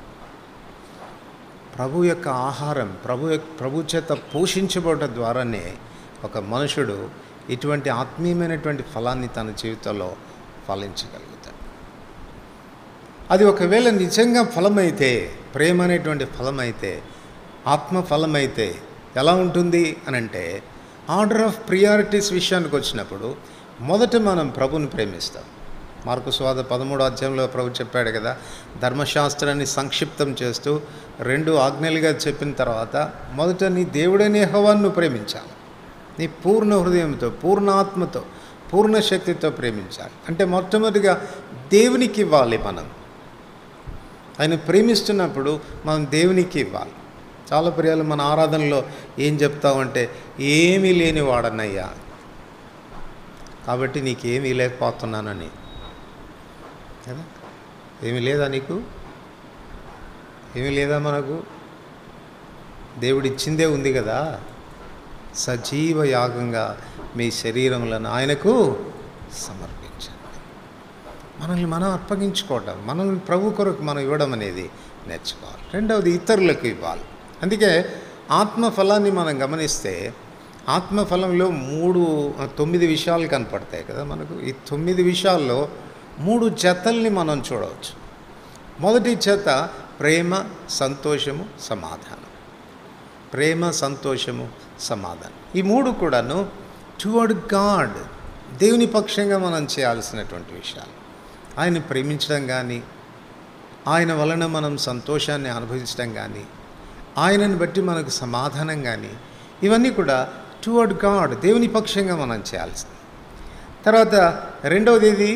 ప్రభు యొక్క ఆహారం ప్రభు యొక్క ప్రభు చేత పోషించబడటం ద్వారానే ఒక మనుషుడు ఇటువంటి ఆత్మీయమైనటువంటి ఫలాన్ని తన జీవితంలో ఫలించగలుగుతాడు అది ఒకవేళ నిజంగా ఫలమైతే ప్రేమ అనేటువంటి ఫలమైతే ఆత్మ ఫలమైతే ఎలా ఉంటుంది అని అంటే ఆర్డర్ ఆఫ్ ప్రియారిటీస్ విషయానికి వచ్చినప్పుడు మొదట మనం ప్రభుని ప్రేమిస్తాం మార్కు స్వాద పదమూడో అధ్యాయంలో ప్రభు చెప్పాడు కదా ధర్మశాస్త్రాన్ని సంక్షిప్తం చేస్తూ రెండు ఆజ్ఞలుగా చెప్పిన తర్వాత మొదట నీ దేవుడనే హవాన్ని ప్రేమించాలి నీ పూర్ణ హృదయంతో పూర్ణ ఆత్మతో పూర్ణ శక్తితో ప్రేమించాలి అంటే మొట్టమొదటిగా దేవునికి ఇవ్వాలి మనం ఆయన ప్రేమిస్తున్నప్పుడు మనం దేవునికి ఇవ్వాలి చాలా ప్రియాలు మన ఆరాధనలో ఏం చెప్తామంటే ఏమీ లేని వాడనయ్యా కాబట్టి నీకేమీ లేకపోతున్నానని కదా ఏమీ లేదా నీకు ఏమీ లేదా మనకు దేవుడు ఇచ్చిందే ఉంది కదా సజీవ యాగంగా మీ శరీరములను ఆయనకు సమర్పించండి మనల్ని మనం అప్పగించుకోవటం మనల్ని ప్రభు కొరకు మనం ఇవ్వడం అనేది నేర్చుకోవాలి రెండవది ఇతరులకు ఇవ్వాలి అందుకే ఆత్మఫలాన్ని మనం గమనిస్తే ఆత్మఫలంలో మూడు తొమ్మిది విషయాలు కనపడతాయి కదా మనకు ఈ తొమ్మిది విషయాల్లో మూడు జతల్ని మనం చూడవచ్చు మొదటి చేత ప్రేమ సంతోషము సమాధానం ప్రేమ సంతోషము సమాధానం ఈ మూడు కూడాను టువర్డ్ గాడ్ దేవుని పక్షంగా మనం చేయాల్సినటువంటి విషయాలు ఆయన ప్రేమించడం కానీ ఆయన వలన మనం సంతోషాన్ని అనుభవించడం కానీ ఆయనను బట్టి మనకు సమాధానం కానీ ఇవన్నీ కూడా టువర్డ్ గాడ్ దేవుని పక్షంగా మనం చేయాల్సింది తర్వాత రెండవది ఇది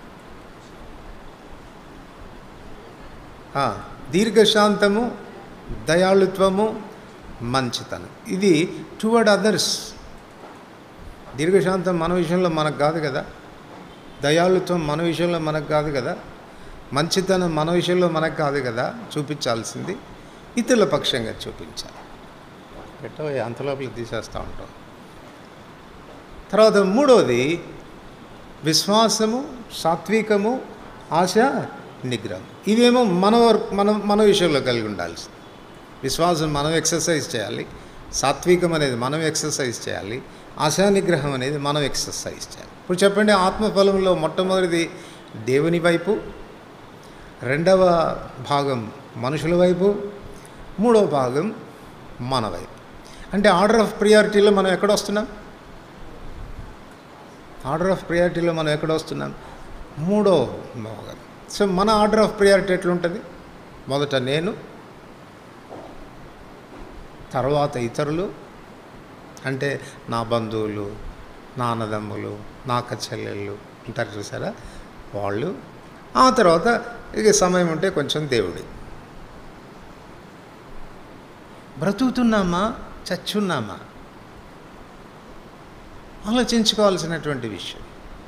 ఆ, దీర్ఘశాంతము దయాళుత్వము మంచితనం ఇది టువర్డ్ అదర్స్ దీర్ఘశాంతం మన విషయంలో మనకు కాదు కదా దయాళుత్వం మన విషయంలో మనకు కాదు కదా మంచితనం మన విషయంలో మనకు కాదు కదా చూపించాల్సింది ఇతరుల పక్షంగా చూపించాలి పెట్టో అంతలోపల తీసేస్తూ ఉంటాం తర్వాత మూడవది విశ్వాసము సాత్వికము ఆశ నిగ్రహం ఇవేమో మన వరకు మన మన విషయంలో కలిగి ఉండాల్సింది విశ్వాసం మనం ఎక్సర్సైజ్ చేయాలి సాత్వికం అనేది మనం ఎక్సర్సైజ్ చేయాలి ఆశా నిగ్రహం అనేది మనం ఎక్సర్సైజ్ చేయాలి ఇప్పుడు చెప్పండి ఆత్మఫలంలో మొట్టమొదటిది దేవుని వైపు రెండవ భాగం మనుషుల వైపు మూడవ భాగం మన వైపు అంటే ఆర్డర్ ఆఫ్ ప్రియారిటీలో మనం ఎక్కడ వస్తున్నాం ఆర్డర్ ఆఫ్ ప్రియారిటీలో మనం ఎక్కడ వస్తున్నాం మూడో భాగం సో మన ఆర్డర్ ఆఫ్ ప్రియారిటీ ఎట్లుంటుంది మొదట నేను తర్వాత ఇతరులు అంటే నా బంధువులు నా అన్నదమ్ములు నా అక్క చెల్లెళ్ళు ఉంటారు చూసారా వాళ్ళు ఆ తర్వాత ఇక సమయం ఉంటే కొంచెం దేవుడి బ్రతుకుతున్నామా చచ్చున్నామా ఆలోచించుకోవాల్సినటువంటి విషయం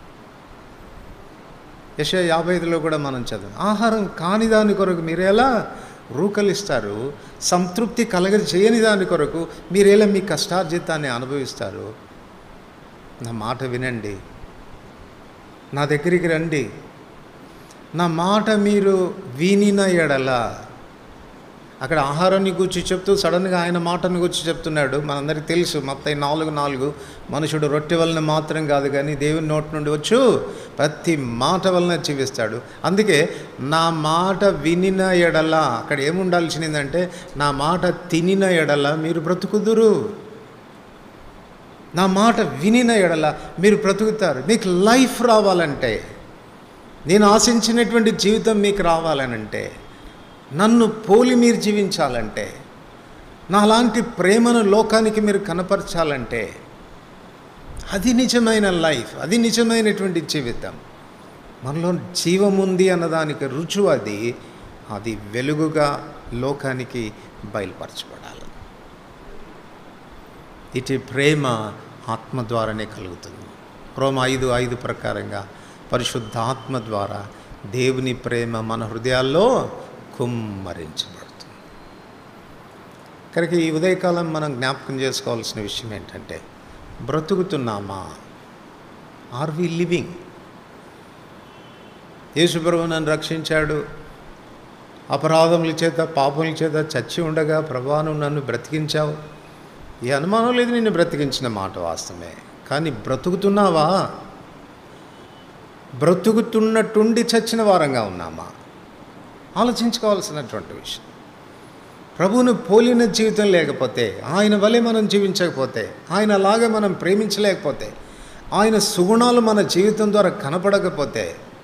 యశ యాభై ఐదులో కూడా మనం చదువు ఆహారం కాని దాని కొరకు మీరు ఎలా రూకలిస్తారు సంతృప్తి కలగ చేయని దాని కొరకు మీరు ఎలా మీ కష్టార్జితాన్ని అనుభవిస్తారు నా మాట వినండి నా దగ్గరికి రండి నా మాట మీరు వినిన ఎడల అక్కడ ఆహారాన్ని గురించి చెప్తూ సడన్గా ఆయన మాటను గురించి చెప్తున్నాడు మనందరికీ తెలుసు మొత్తం నాలుగు నాలుగు మనుషుడు రొట్టె వలన మాత్రం కాదు కానీ దేవుని నోటి నుండి వచ్చు ప్రతి మాట వలన జీవిస్తాడు అందుకే నా మాట వినిన ఎడల అక్కడ ఏముండాల్సిందంటే నా మాట తినిన ఎడల మీరు బ్రతుకుదురు నా మాట వినిన ఎడల మీరు బ్రతుకుతారు మీకు లైఫ్ రావాలంటే నేను ఆశించినటువంటి జీవితం మీకు రావాలనంటే నన్ను పోలి మీరు జీవించాలంటే నాలాంటి ప్రేమను లోకానికి మీరు కనపరచాలంటే అది నిజమైన లైఫ్ అది నిజమైనటువంటి జీవితం మనలో జీవం ఉంది అన్నదానికి రుజువు అది అది వెలుగుగా లోకానికి బయలుపరచబడాలి ఇటు ప్రేమ ఆత్మ ద్వారానే కలుగుతుంది రోమ ఐదు ఐదు ప్రకారంగా పరిశుద్ధాత్మ ద్వారా దేవుని ప్రేమ మన హృదయాల్లో కుమ్మరించబడుతుంది కనుక ఈ ఉదయకాలం మనం జ్ఞాపకం చేసుకోవాల్సిన విషయం ఏంటంటే బ్రతుకుతున్నామా ఆర్ వి లివింగ్ యేసుప్రభు నన్ను రక్షించాడు అపరాధముల చేత పాపముల చేత చచ్చి ఉండగా ప్రభాను నన్ను బ్రతికించావు ఈ అనుమానం లేదు నిన్ను బ్రతికించిన మాట వాస్తవమే కానీ బ్రతుకుతున్నావా బ్రతుకుతున్నట్టుండి చచ్చిన వారంగా ఉన్నామా ఆలోచించుకోవాల్సినటువంటి విషయం ప్రభువును పోలిన జీవితం లేకపోతే ఆయన వలె మనం జీవించకపోతే ఆయన అలాగే మనం ప్రేమించలేకపోతే ఆయన సుగుణాలు మన జీవితం ద్వారా కనపడకపోతే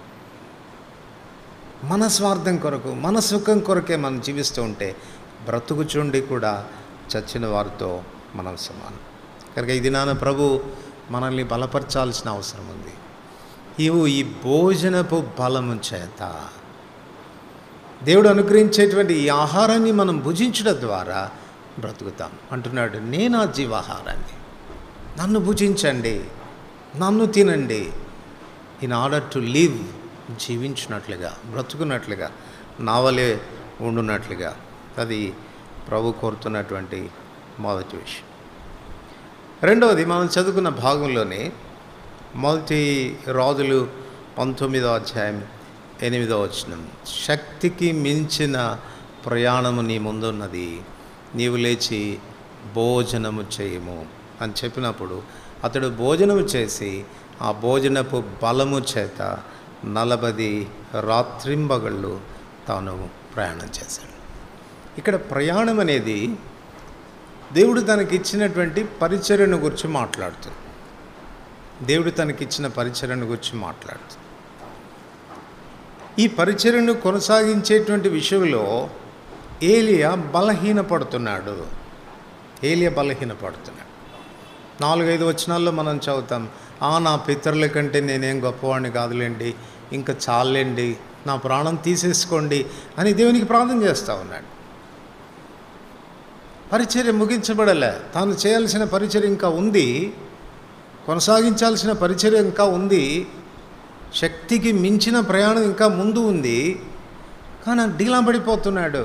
మన స్వార్థం కొరకు మన సుఖం కొరకే మనం జీవిస్తూ ఉంటే బ్రతుకుచుండి కూడా చచ్చిన వారితో మనం సమానం కనుక ఈ దినాన ప్రభు మనల్ని బలపరచాల్సిన అవసరం ఉంది ఇవు ఈ భోజనపు బలము చేత దేవుడు అనుగ్రహించేటువంటి ఈ ఆహారాన్ని మనం భుజించడం ద్వారా బ్రతుకుతాం అంటున్నాడు నేను ఆ జీవాహారాన్ని నన్ను భుజించండి నన్ను తినండి ఇన్ ఆర్డర్ టు లివ్ జీవించినట్లుగా బ్రతుకున్నట్లుగా నావలే ఉండున్నట్లుగా అది ప్రభు కోరుతున్నటువంటి మొదటి విషయం రెండవది మనం చదువుకున్న భాగంలోనే మొదటి రాజులు పంతొమ్మిదో అధ్యాయం ఎనిమిదో వచనం శక్తికి మించిన ప్రయాణము నీ ముందున్నది నీవు లేచి భోజనము చేయము అని చెప్పినప్పుడు అతడు భోజనము చేసి ఆ భోజనపు బలము చేత నలభది రాత్రింబగళ్ళు తాను ప్రయాణం చేశాడు ఇక్కడ ప్రయాణం అనేది దేవుడు తనకి ఇచ్చినటువంటి పరిచర్యను గురించి మాట్లాడుతుంది దేవుడు తనకిచ్చిన పరిచర్యను గురించి మాట్లాడుతుంది ఈ పరిచర్యను కొనసాగించేటువంటి విషయంలో ఏలియా బలహీనపడుతున్నాడు ఏలియా బలహీనపడుతున్నాడు నాలుగైదు వచనాల్లో మనం చదువుతాం ఆ నా పితరుల కంటే నేనేం గొప్పవాడిని కాదులేండి ఇంకా చాలండి నా ప్రాణం తీసేసుకోండి అని దేవునికి ప్రార్థన చేస్తూ ఉన్నాడు పరిచర్య ముగించబడలే తాను చేయాల్సిన పరిచర్య ఇంకా ఉంది కొనసాగించాల్సిన పరిచర్య ఇంకా ఉంది శక్తికి మించిన ప్రయాణం ఇంకా ముందు ఉంది కానీ డీలా పడిపోతున్నాడు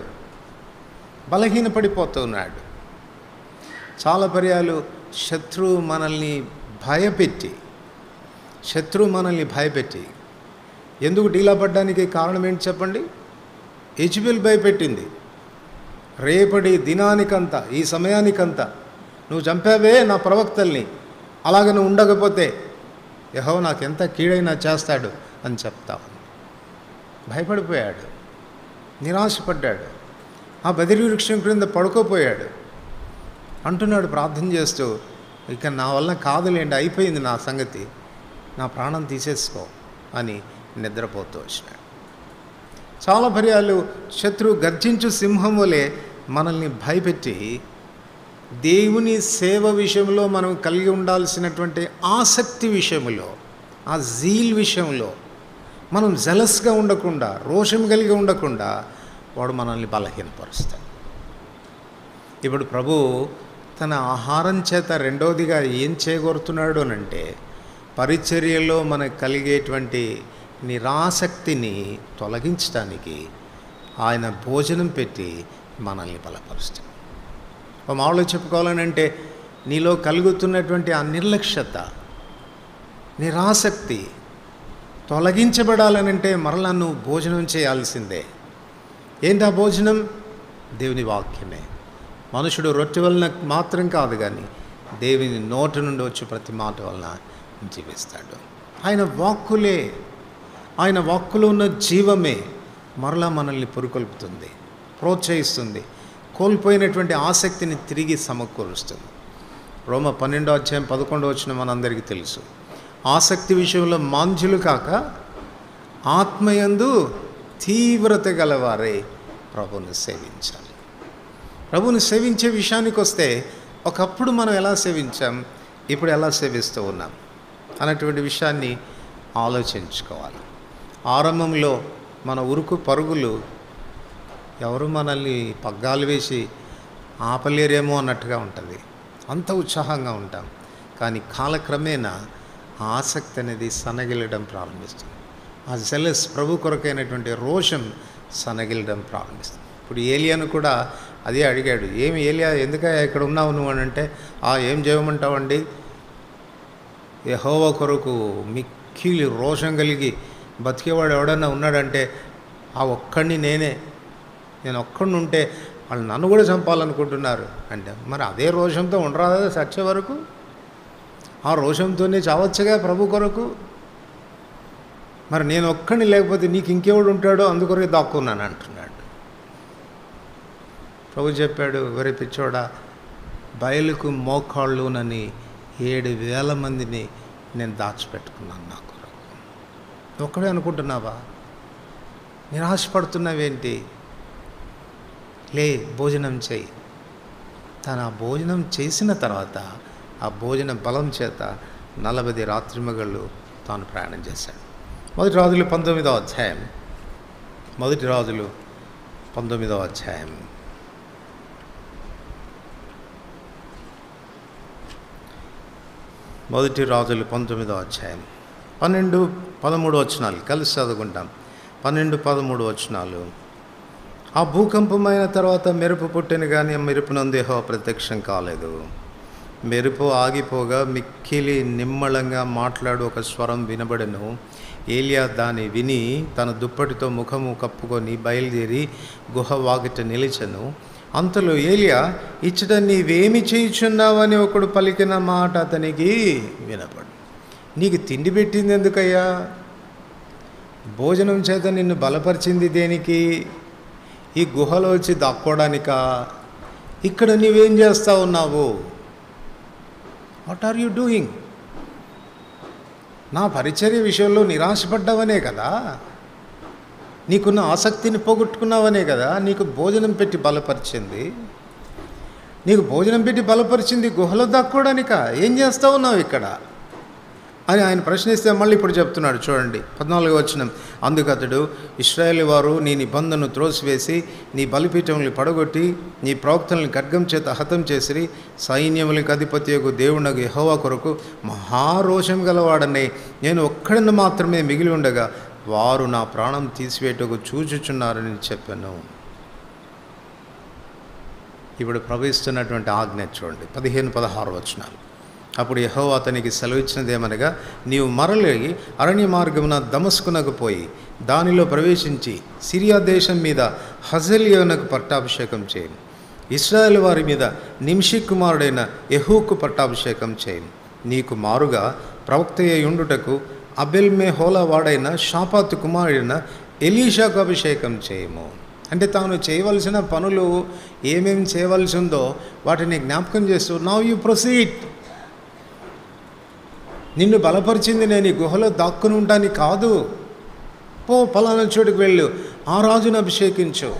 బలహీనపడిపోతున్నాడు చాలా పర్యాలు శత్రువు మనల్ని భయపెట్టి శత్రువు మనల్ని భయపెట్టి ఎందుకు డీలా పడ్డానికి కారణం ఏంటి చెప్పండి హెచ్బిల్ భయపెట్టింది రేపటి దినానికంతా ఈ సమయానికంతా నువ్వు చంపావే నా ప్రవక్తల్ని అలాగ నువ్వు ఉండకపోతే యహో నాకు ఎంత కీడైనా చేస్తాడు అని చెప్తావు భయపడిపోయాడు నిరాశపడ్డాడు ఆ బదిరి వృక్షం క్రింద పడుకోపోయాడు అంటున్నాడు ప్రార్థన చేస్తూ ఇక నా వల్ల కాదులేండి అయిపోయింది నా సంగతి నా ప్రాణం తీసేసుకో అని నిద్రపోతూ వచ్చినాడు చాలా పర్యాలు శత్రువు గర్జించు సింహం వలె మనల్ని భయపెట్టి దేవుని సేవ విషయంలో మనం కలిగి ఉండాల్సినటువంటి ఆసక్తి విషయంలో ఆ జీల్ విషయంలో మనం జలస్గా ఉండకుండా రోషం కలిగి ఉండకుండా వాడు మనల్ని బలహీనపరుస్తాడు ఇప్పుడు ప్రభు తన ఆహారం చేత రెండవదిగా ఏం చేయగోరుతున్నాడు అని అంటే పరిచర్యలో మనకు కలిగేటువంటి నిరాసక్తిని తొలగించడానికి ఆయన భోజనం పెట్టి మనల్ని బలపరుస్తాడు ఒక మామూలుగా చెప్పుకోవాలనంటే నీలో కలుగుతున్నటువంటి ఆ నిర్లక్ష్యత నిరాసక్తి తొలగించబడాలనంటే మరలా నువ్వు భోజనం చేయాల్సిందే ఏంటి ఆ భోజనం దేవుని వాక్యమే మనుషుడు రొట్టె వలన మాత్రం కాదు కానీ దేవుని నోటి నుండి వచ్చి ప్రతి మాట వలన జీవిస్తాడు ఆయన వాక్కులే ఆయన వాక్కులో ఉన్న జీవమే మరలా మనల్ని పురుకొల్పుతుంది ప్రోత్సహిస్తుంది కోల్పోయినటువంటి ఆసక్తిని తిరిగి సమకూరుస్తుంది రోమ పన్నెండో అధ్యాయం పదకొండో వచ్చిన మనందరికీ తెలుసు ఆసక్తి విషయంలో మాంధ్యులు కాక ఆత్మయందు తీవ్రత గలవారే ప్రభుని సేవించాలి ప్రభుని సేవించే విషయానికి వస్తే ఒకప్పుడు మనం ఎలా సేవించాం ఇప్పుడు ఎలా సేవిస్తూ ఉన్నాం అన్నటువంటి విషయాన్ని ఆలోచించుకోవాలి ఆరంభంలో మన ఉరుకు పరుగులు ఎవరు మనల్ని పగ్గాలు వేసి ఆపలేరేమో అన్నట్టుగా ఉంటుంది అంత ఉత్సాహంగా ఉంటాం కానీ కాలక్రమేణా ఆ ఆసక్తి అనేది సనగిలడం ప్రారంభిస్తుంది ఆ జెలస్ ప్రభు కొరకైనటువంటి రోషం సనగిలడం ప్రారంభిస్తుంది ఇప్పుడు ఏలియాను కూడా అదే అడిగాడు ఏమి ఏలియా ఎందుకయ్యా ఇక్కడ ఉన్నావు నువ్వు అని అంటే ఆ ఏం చేయమంటావండి యహోవ కొరకు మిక్కిలి రోషం కలిగి బతికేవాడు ఎవడన్నా ఉన్నాడంటే ఆ ఒక్కడిని నేనే నేను ఒక్కడిని ఉంటే వాళ్ళు నన్ను కూడా చంపాలనుకుంటున్నారు అంటే మరి అదే రోషంతో ఉండరాదా సచ్చే వరకు ఆ రోషంతోనే చావచ్చుగా ప్రభు కొరకు మరి నేను ఒక్కడిని లేకపోతే నీకు ఇంకెవడు ఉంటాడో అందుకొరకే దాక్కున్నాను అంటున్నాడు ప్రభు చెప్పాడు వరి పిచ్చోడా బయలుకు మోకాళ్ళునని ఏడు వేల మందిని నేను దాచిపెట్టుకున్నాను నా కొరకు నువ్వు ఒక్కడే అనుకుంటున్నావా నిరాశపడుతున్నావేంటి లే భోజనం చేయి తను ఆ భోజనం చేసిన తర్వాత ఆ భోజన బలం చేత నలభై రాత్రిమగళ్ళు తాను ప్రయాణం చేశాడు మొదటి రాజులు పంతొమ్మిదవ అధ్యాయం మొదటి రాజులు పంతొమ్మిదవ అధ్యాయం మొదటి రాజులు పంతొమ్మిదో అధ్యాయం పన్నెండు పదమూడు వచనాలు కలిసి చదువుకుంటాం పన్నెండు పదమూడు వచనాలు ఆ భూకంపమైన తర్వాత మెరుపు పుట్టిన కానీ ఆ మెరుపు నందేహో ప్రత్యక్షం కాలేదు మెరుపు ఆగిపోగా మిక్కిలి నిమ్మళంగా మాట్లాడు ఒక స్వరం వినబడను ఏలియా దాన్ని విని తన దుప్పటితో ముఖము కప్పుకొని బయలుదేరి గుహ వాకిట నిలిచెను అంతలో ఏలియా ఇచ్చట నీవేమి చేయుచున్నావని ఒకడు పలికిన మాట అతనికి వినపడు నీకు తిండి పెట్టింది ఎందుకయ్యా భోజనం చేత నిన్ను బలపరిచింది దేనికి ఈ గుహలో వచ్చి దాక్కోవడానికా ఇక్కడ నీవేం చేస్తా ఉన్నావు వాట్ ఆర్ యూ డూయింగ్ నా పరిచర్య విషయంలో నిరాశపడ్డావనే కదా నీకున్న ఆసక్తిని పోగొట్టుకున్నావనే కదా నీకు భోజనం పెట్టి బలపరిచింది నీకు భోజనం పెట్టి బలపరిచింది గుహలో దాక్కోవడానిక ఏం చేస్తా ఉన్నావు ఇక్కడ అని ఆయన ప్రశ్నిస్తే మళ్ళీ ఇప్పుడు చెప్తున్నాడు చూడండి పద్నాలుగు వచ్చిన అందుకు అతడు ఇస్రాయేల్ వారు నీ నిబంధనను త్రోసివేసి నీ బలిపీఠములు పడగొట్టి నీ ప్రవక్తలను ఖడ్గం చేత హతం చేసి సైన్యములకు అధిపతియకు దేవునకు యెహోవా కొరకు మహారోషం గలవాడనే నేను ఒక్కడిని మాత్రమే మిగిలి ఉండగా వారు నా ప్రాణం తీసివేటకు చూచుచున్నారని చెప్పాను ఇప్పుడు ప్రవహిస్తున్నటువంటి ఆజ్ఞ చూడండి పదిహేను పదహారు వచనాలు అప్పుడు యహో అతనికి సెలవిచ్చినదేమనగా నీవు మరలి అరణ్య మార్గమున దమస్కునకు పోయి దానిలో ప్రవేశించి సిరియా దేశం మీద హజలియోనకు పట్టాభిషేకం చేయను ఇస్రాయేల్ వారి మీద నింషి కుమారుడైన యహూకు పట్టాభిషేకం చేయను నీకు మారుగా ప్రవక్త ఉండుటకు అబెల్మే హోలా వాడైన షాపాతు కుమారుడైన ఎలీషాకు అభిషేకం చేయము అంటే తాను చేయవలసిన పనులు ఏమేమి చేయవలసి ఉందో వాటిని జ్ఞాపకం చేస్తూ నవ్ యూ ప్రొసీడ్ నిన్ను బలపరిచింది నేను ఈ గుహలో దాక్కుని ఉంటానికి కాదు పో పలానా చోటుకు వెళ్ళు ఆ రాజును అభిషేకించు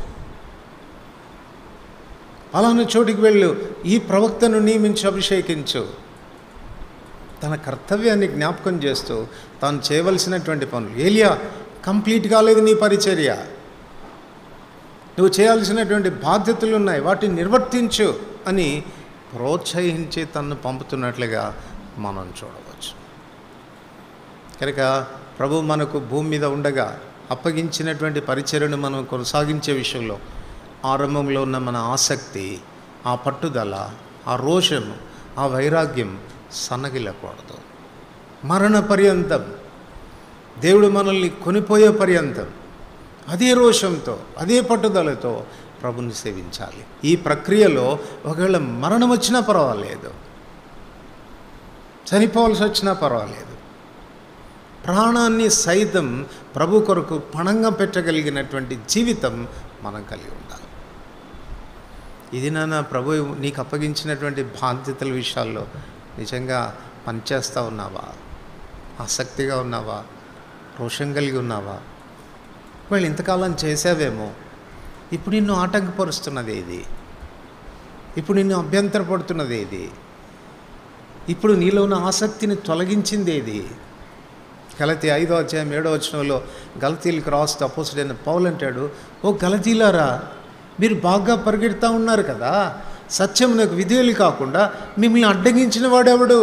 పలానా చోటుకి వెళ్ళు ఈ ప్రవక్తను నియమించి అభిషేకించు తన కర్తవ్యాన్ని జ్ఞాపకం చేస్తూ తాను చేయవలసినటువంటి పనులు ఏలియా కంప్లీట్ కాలేదు నీ పరిచర్య నువ్వు చేయాల్సినటువంటి బాధ్యతలు ఉన్నాయి వాటిని నిర్వర్తించు అని ప్రోత్సహించి తన్ను పంపుతున్నట్లుగా మనం చూడవచ్చు కనుక ప్రభు మనకు భూమి మీద ఉండగా అప్పగించినటువంటి పరిచర్యను మనం కొనసాగించే విషయంలో ఆరంభంలో ఉన్న మన ఆసక్తి ఆ పట్టుదల ఆ రోషం ఆ వైరాగ్యం సన్నగిల్లకూడదు మరణ పర్యంతం దేవుడు మనల్ని కొనిపోయే పర్యంతం అదే రోషంతో అదే పట్టుదలతో ప్రభుని సేవించాలి ఈ ప్రక్రియలో ఒకవేళ మరణం వచ్చినా పర్వాలేదు చనిపోవాల్సి వచ్చినా పర్వాలేదు ప్రాణాన్ని సైతం ప్రభు కొరకు పణంగా పెట్టగలిగినటువంటి జీవితం మనం కలిగి ఉండాలి ఇది నాన్న ప్రభు నీకు అప్పగించినటువంటి బాధ్యతల విషయాల్లో నిజంగా పనిచేస్తూ ఉన్నావా ఆసక్తిగా ఉన్నావా రోషం కలిగి ఉన్నావా వాళ్ళు ఇంతకాలం చేసావేమో ఇప్పుడు నిన్ను ఆటంకపరుస్తున్నది ఏది ఇప్పుడు నిన్ను అభ్యంతరపడుతున్నది ఏది ఇప్పుడు నీలో ఉన్న ఆసక్తిని తొలగించింది ఏది గలతి ఐదో అధ్యాయం ఏడో వచనంలో గలతీలకు రాస్తూ అపోసుడైన పౌలు అంటాడు ఓ గలతీలారా మీరు బాగా పరిగెడతా ఉన్నారు కదా సత్యమునకు విధేయులు కాకుండా మిమ్మల్ని అడ్డగించిన వాడెవడు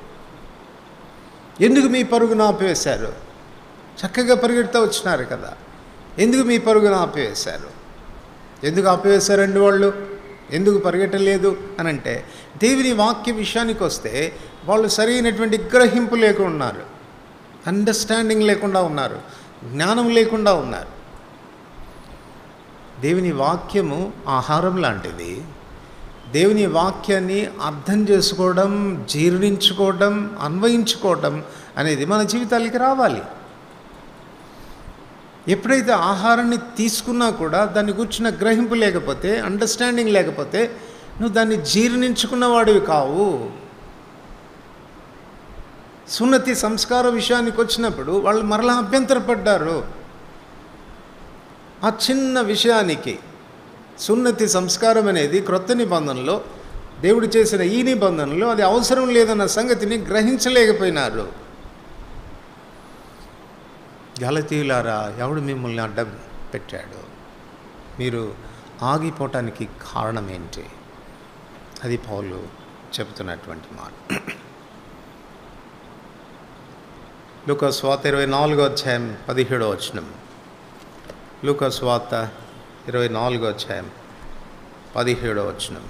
ఎందుకు మీ పరుగును ఆపివేశారు చక్కగా పరిగెడుతూ వచ్చినారు కదా ఎందుకు మీ పరుగును ఆపివేశారు ఎందుకు ఆపివేశారండి వాళ్ళు ఎందుకు పరిగెట్టలేదు అని అంటే దేవుని వాక్య విషయానికి వస్తే వాళ్ళు సరైనటువంటి గ్రహింపు లేకుండా ఉన్నారు అండర్స్టాండింగ్ లేకుండా ఉన్నారు జ్ఞానం లేకుండా ఉన్నారు దేవుని వాక్యము ఆహారం లాంటిది దేవుని వాక్యాన్ని అర్థం చేసుకోవడం జీర్ణించుకోవడం అన్వయించుకోవడం అనేది మన జీవితాలకి రావాలి ఎప్పుడైతే ఆహారాన్ని తీసుకున్నా కూడా దాన్ని కూర్చున్న గ్రహింపు లేకపోతే అండర్స్టాండింగ్ లేకపోతే నువ్వు దాన్ని జీర్ణించుకున్నవాడివి కావు సున్నతి సంస్కార విషయానికి వచ్చినప్పుడు వాళ్ళు మరలా అభ్యంతరపడ్డారు ఆ చిన్న విషయానికి సున్నతి సంస్కారం అనేది క్రొత్త నిబంధనలో దేవుడు చేసిన ఈ నిబంధనలో అది అవసరం లేదన్న సంగతిని గ్రహించలేకపోయినారు గలతీయులారా ఎవడు మిమ్మల్ని అడ్డం పెట్టాడు మీరు ఆగిపోవటానికి కారణం ఏంటి అది పౌలు చెబుతున్నటువంటి మాట లూకాస్ వార్త ఇరవై నాలుగో అధ్యాయం పదిహేడో వచనం లూకాస్ వార్త ఇరవై నాలుగో అధ్యాయం పదిహేడో వచనం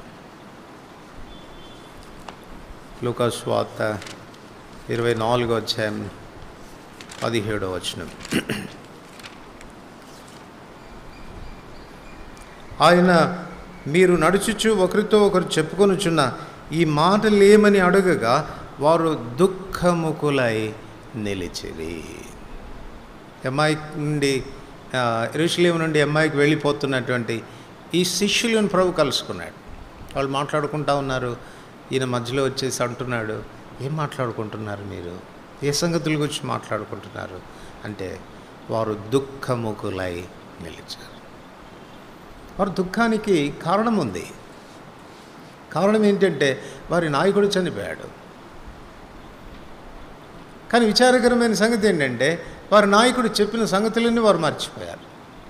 లూకాస్ వార్త ఇరవై నాలుగో అధ్యాయం పదిహేడో వచనం ఆయన మీరు నడుచుచు ఒకరితో ఒకరు చెప్పుకొనుచున్న ఈ మాటలేమని అడగగా వారు దుఃఖముకులై నిలిచిరి అమ్మాయి నుండి ఎరుషులేం నుండి అమ్మాయికి వెళ్ళిపోతున్నటువంటి ఈ శిష్యులను ప్రభు కలుసుకున్నాడు వాళ్ళు మాట్లాడుకుంటా ఉన్నారు ఈయన మధ్యలో వచ్చేసి అంటున్నాడు ఏం మాట్లాడుకుంటున్నారు మీరు ఏ సంగతుల గురించి మాట్లాడుకుంటున్నారు అంటే వారు దుఃఖముకులై నిలిచారు వారి దుఃఖానికి కారణం ఉంది కారణం ఏంటంటే వారి నాయకుడు చనిపోయాడు కానీ విచారకరమైన సంగతి ఏంటంటే వారి నాయకుడు చెప్పిన సంగతులన్నీ వారు మర్చిపోయారు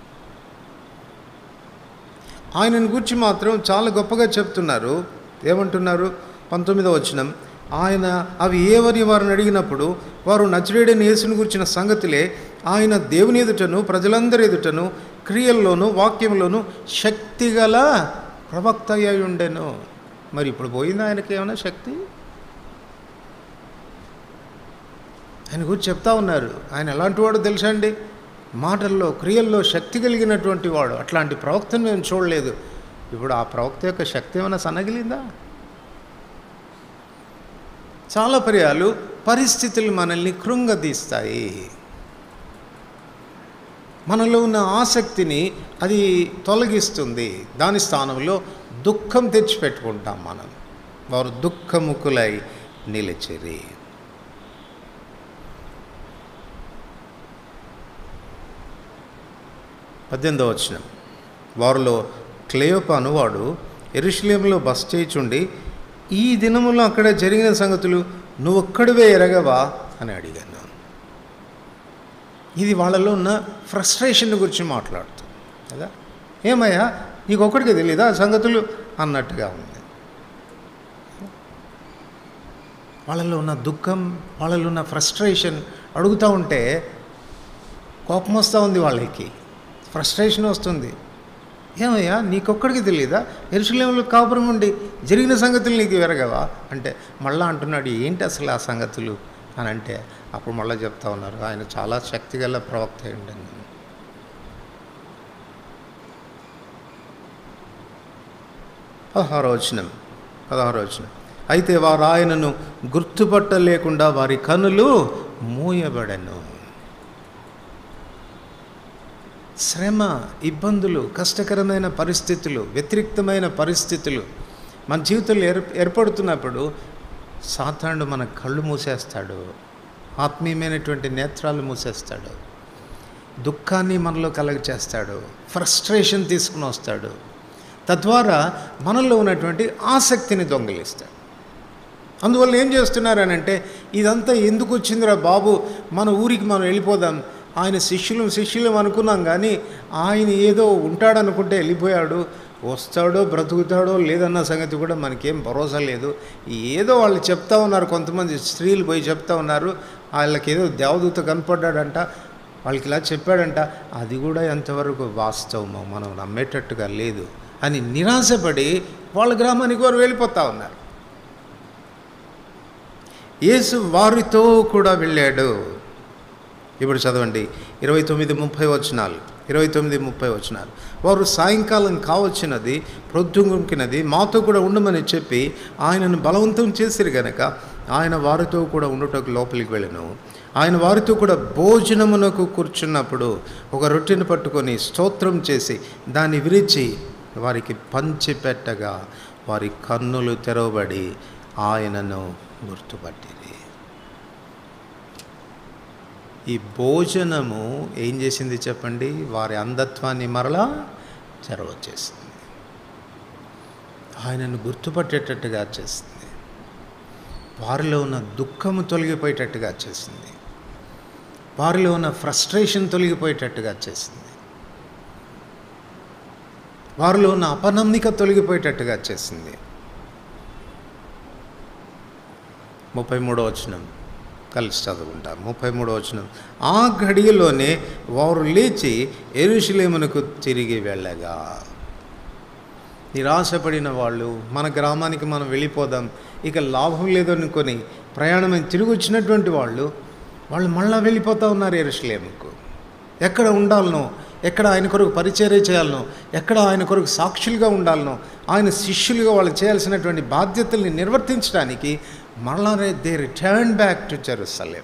ఆయనను గురించి మాత్రం చాలా గొప్పగా చెప్తున్నారు ఏమంటున్నారు పంతొమ్మిదో వచనం ఆయన అవి ఏవని వారిని అడిగినప్పుడు వారు నచరేడని యేసుని గురించిన సంగతులే ఆయన దేవుని ఎదుటను ప్రజలందరి ఎదుటను క్రియల్లోనూ వాక్యంలోనూ శక్తిగల ప్రవక్త అయి ఉండెను మరి ఇప్పుడు పోయింది ఆయనకి ఏమైనా శక్తి ఆయన గురించి చెప్తా ఉన్నారు ఆయన ఎలాంటి వాడు తెలుసా అండి మాటల్లో క్రియల్లో శక్తి కలిగినటువంటి వాడు అట్లాంటి ప్రవక్తను మేము చూడలేదు ఇప్పుడు ఆ ప్రవక్త యొక్క శక్తి ఏమైనా సన్నగిలిందా చాలా పర్యాలు పరిస్థితులు మనల్ని కృంగదీస్తాయి మనలో ఉన్న ఆసక్తిని అది తొలగిస్తుంది దాని స్థానంలో దుఃఖం తెచ్చిపెట్టుకుంటాం మనం వారు దుఃఖముకులై నిలిచిరి పద్దెనిమిదో వచ్చిన వారిలో క్లేయోప అనువాడు ఎరుషులేంలో బస్ చేయుచుండి ఈ దినములో అక్కడ జరిగిన సంగతులు నువ్వు ఒక్కడివే ఎరగవా అని అడిగాను ఇది వాళ్ళలో ఉన్న ఫ్రస్ట్రేషన్ గురించి మాట్లాడుతుంది కదా ఏమయ్యా నీకు ఒక్కడికే తెలియదా ఆ సంగతులు అన్నట్టుగా ఉంది వాళ్ళలో ఉన్న దుఃఖం వాళ్ళలో ఉన్న ఫ్రస్ట్రేషన్ అడుగుతూ ఉంటే కోపం వస్తూ ఉంది వాళ్ళకి ఫ్రస్ట్రేషన్ వస్తుంది ఏమయ్యా నీకొక్కడికి తెలియదా ఎరుసలేములు కాపురం ఉండి జరిగిన సంగతులు నీకు వెరగవా అంటే మళ్ళా అంటున్నాడు ఏంటి అసలు ఆ సంగతులు అని అంటే అప్పుడు మళ్ళీ చెప్తా ఉన్నారు ఆయన చాలా శక్తిగల ప్రవక్త ఉండండి పదహారో వచనం పదహారో వచనం అయితే వారు ఆయనను గుర్తుపట్టలేకుండా వారి కనులు మూయబడను శ్రమ ఇబ్బందులు కష్టకరమైన పరిస్థితులు వ్యతిరిక్తమైన పరిస్థితులు మన జీవితంలో ఏర్ ఏర్పడుతున్నప్పుడు సాతానుడు మన కళ్ళు మూసేస్తాడు ఆత్మీయమైనటువంటి నేత్రాలు మూసేస్తాడు దుఃఖాన్ని మనలో కలగ చేస్తాడు ఫ్రస్ట్రేషన్ తీసుకుని వస్తాడు తద్వారా మనలో ఉన్నటువంటి ఆసక్తిని దొంగిలిస్తాడు అందువల్ల ఏం చేస్తున్నారనంటే ఇదంతా ఎందుకు వచ్చిందిరా బాబు మన ఊరికి మనం వెళ్ళిపోదాం ఆయన శిష్యులు శిష్యులు అనుకున్నాం కానీ ఆయన ఏదో ఉంటాడనుకుంటే వెళ్ళిపోయాడు వస్తాడో బ్రతుకుతాడో లేదన్న సంగతి కూడా మనకేం భరోసా లేదు ఏదో వాళ్ళు చెప్తా ఉన్నారు కొంతమంది స్త్రీలు పోయి చెప్తా ఉన్నారు వాళ్ళకి ఏదో దేవదూత కనపడ్డాడంట వాళ్ళకి ఇలా చెప్పాడంట అది కూడా ఎంతవరకు వాస్తవమో మనం నమ్మేటట్టుగా లేదు అని నిరాశపడి వాళ్ళ గ్రామానికి వారు వెళ్ళిపోతూ ఉన్నారు యేసు వారితో కూడా వెళ్ళాడు ఇప్పుడు చదవండి ఇరవై తొమ్మిది ముప్పై వచనాలు ఇరవై తొమ్మిది ముప్పై వచనాలు వారు సాయంకాలం కావచ్చినది ప్రొద్దుగుంకినది మాతో కూడా ఉండమని చెప్పి ఆయనను బలవంతం చేసిరు గనక ఆయన వారితో కూడా ఉండుటకు లోపలికి వెళ్ళను ఆయన వారితో కూడా భోజనమునకు కూర్చున్నప్పుడు ఒక రొట్టెను పట్టుకొని స్తోత్రం చేసి దాన్ని విరిచి వారికి పంచిపెట్టగా వారి కన్నులు తెరవబడి ఆయనను గుర్తుపట్టిరి ఈ భోజనము ఏం చేసింది చెప్పండి వారి అంధత్వాన్ని మరలా చెరవచ్చేసింది ఆయనను గుర్తుపట్టేటట్టుగా చేసింది వారిలో ఉన్న దుఃఖము తొలగిపోయేటట్టుగా చేసింది వారిలో ఉన్న ఫ్రస్ట్రేషన్ తొలగిపోయేటట్టుగా చేసింది వారిలో ఉన్న అపనమ్మిక తొలగిపోయేటట్టుగా చేసింది ముప్పై మూడో వచనం కలిసి చదువుకుంటాం ముప్పై మూడో వచనం ఆ ఘడియలోనే వారు లేచి ఎరుషులేమునకు తిరిగి వెళ్ళగా నిరాశపడిన వాళ్ళు మన గ్రామానికి మనం వెళ్ళిపోదాం ఇక లాభం లేదనుకొని ప్రయాణం తిరిగి వచ్చినటువంటి వాళ్ళు వాళ్ళు మళ్ళా వెళ్ళిపోతూ ఉన్నారు ఎరుషులేముకు ఎక్కడ ఉండాలనో ఎక్కడ ఆయన కొరకు పరిచర్య చేయాలనో ఎక్కడ ఆయన కొరకు సాక్షులుగా ఉండాలనో ఆయన శిష్యులుగా వాళ్ళు చేయాల్సినటువంటి బాధ్యతల్ని నిర్వర్తించడానికి మళ్ళా they return back to Jerusalem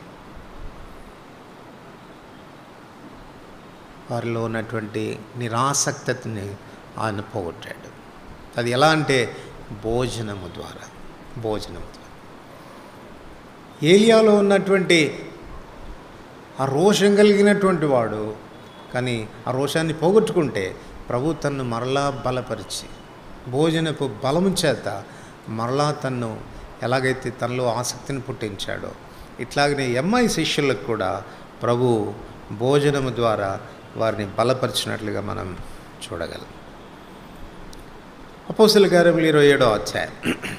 వారిలో ఉన్నటువంటి నిరాసక్తతని ఆయన పోగొట్టాడు అది ఎలా అంటే భోజనము ద్వారా భోజనము ద్వారా ఏలియాలో ఉన్నటువంటి ఆ రోషం కలిగినటువంటి వాడు కానీ ఆ రోషాన్ని పోగొట్టుకుంటే ప్రభు తన్ను మరలా బలపరిచి భోజనపు బలము చేత మరలా తన్ను ఎలాగైతే తనలో ఆసక్తిని పుట్టించాడో ఇట్లాగనే ఎంఐ శిష్యులకు కూడా ప్రభు భోజనము ద్వారా వారిని బలపరిచినట్లుగా మనం చూడగలం అపోస్తుల కార్యములు ఇరవై ఏడో అధ్యాయం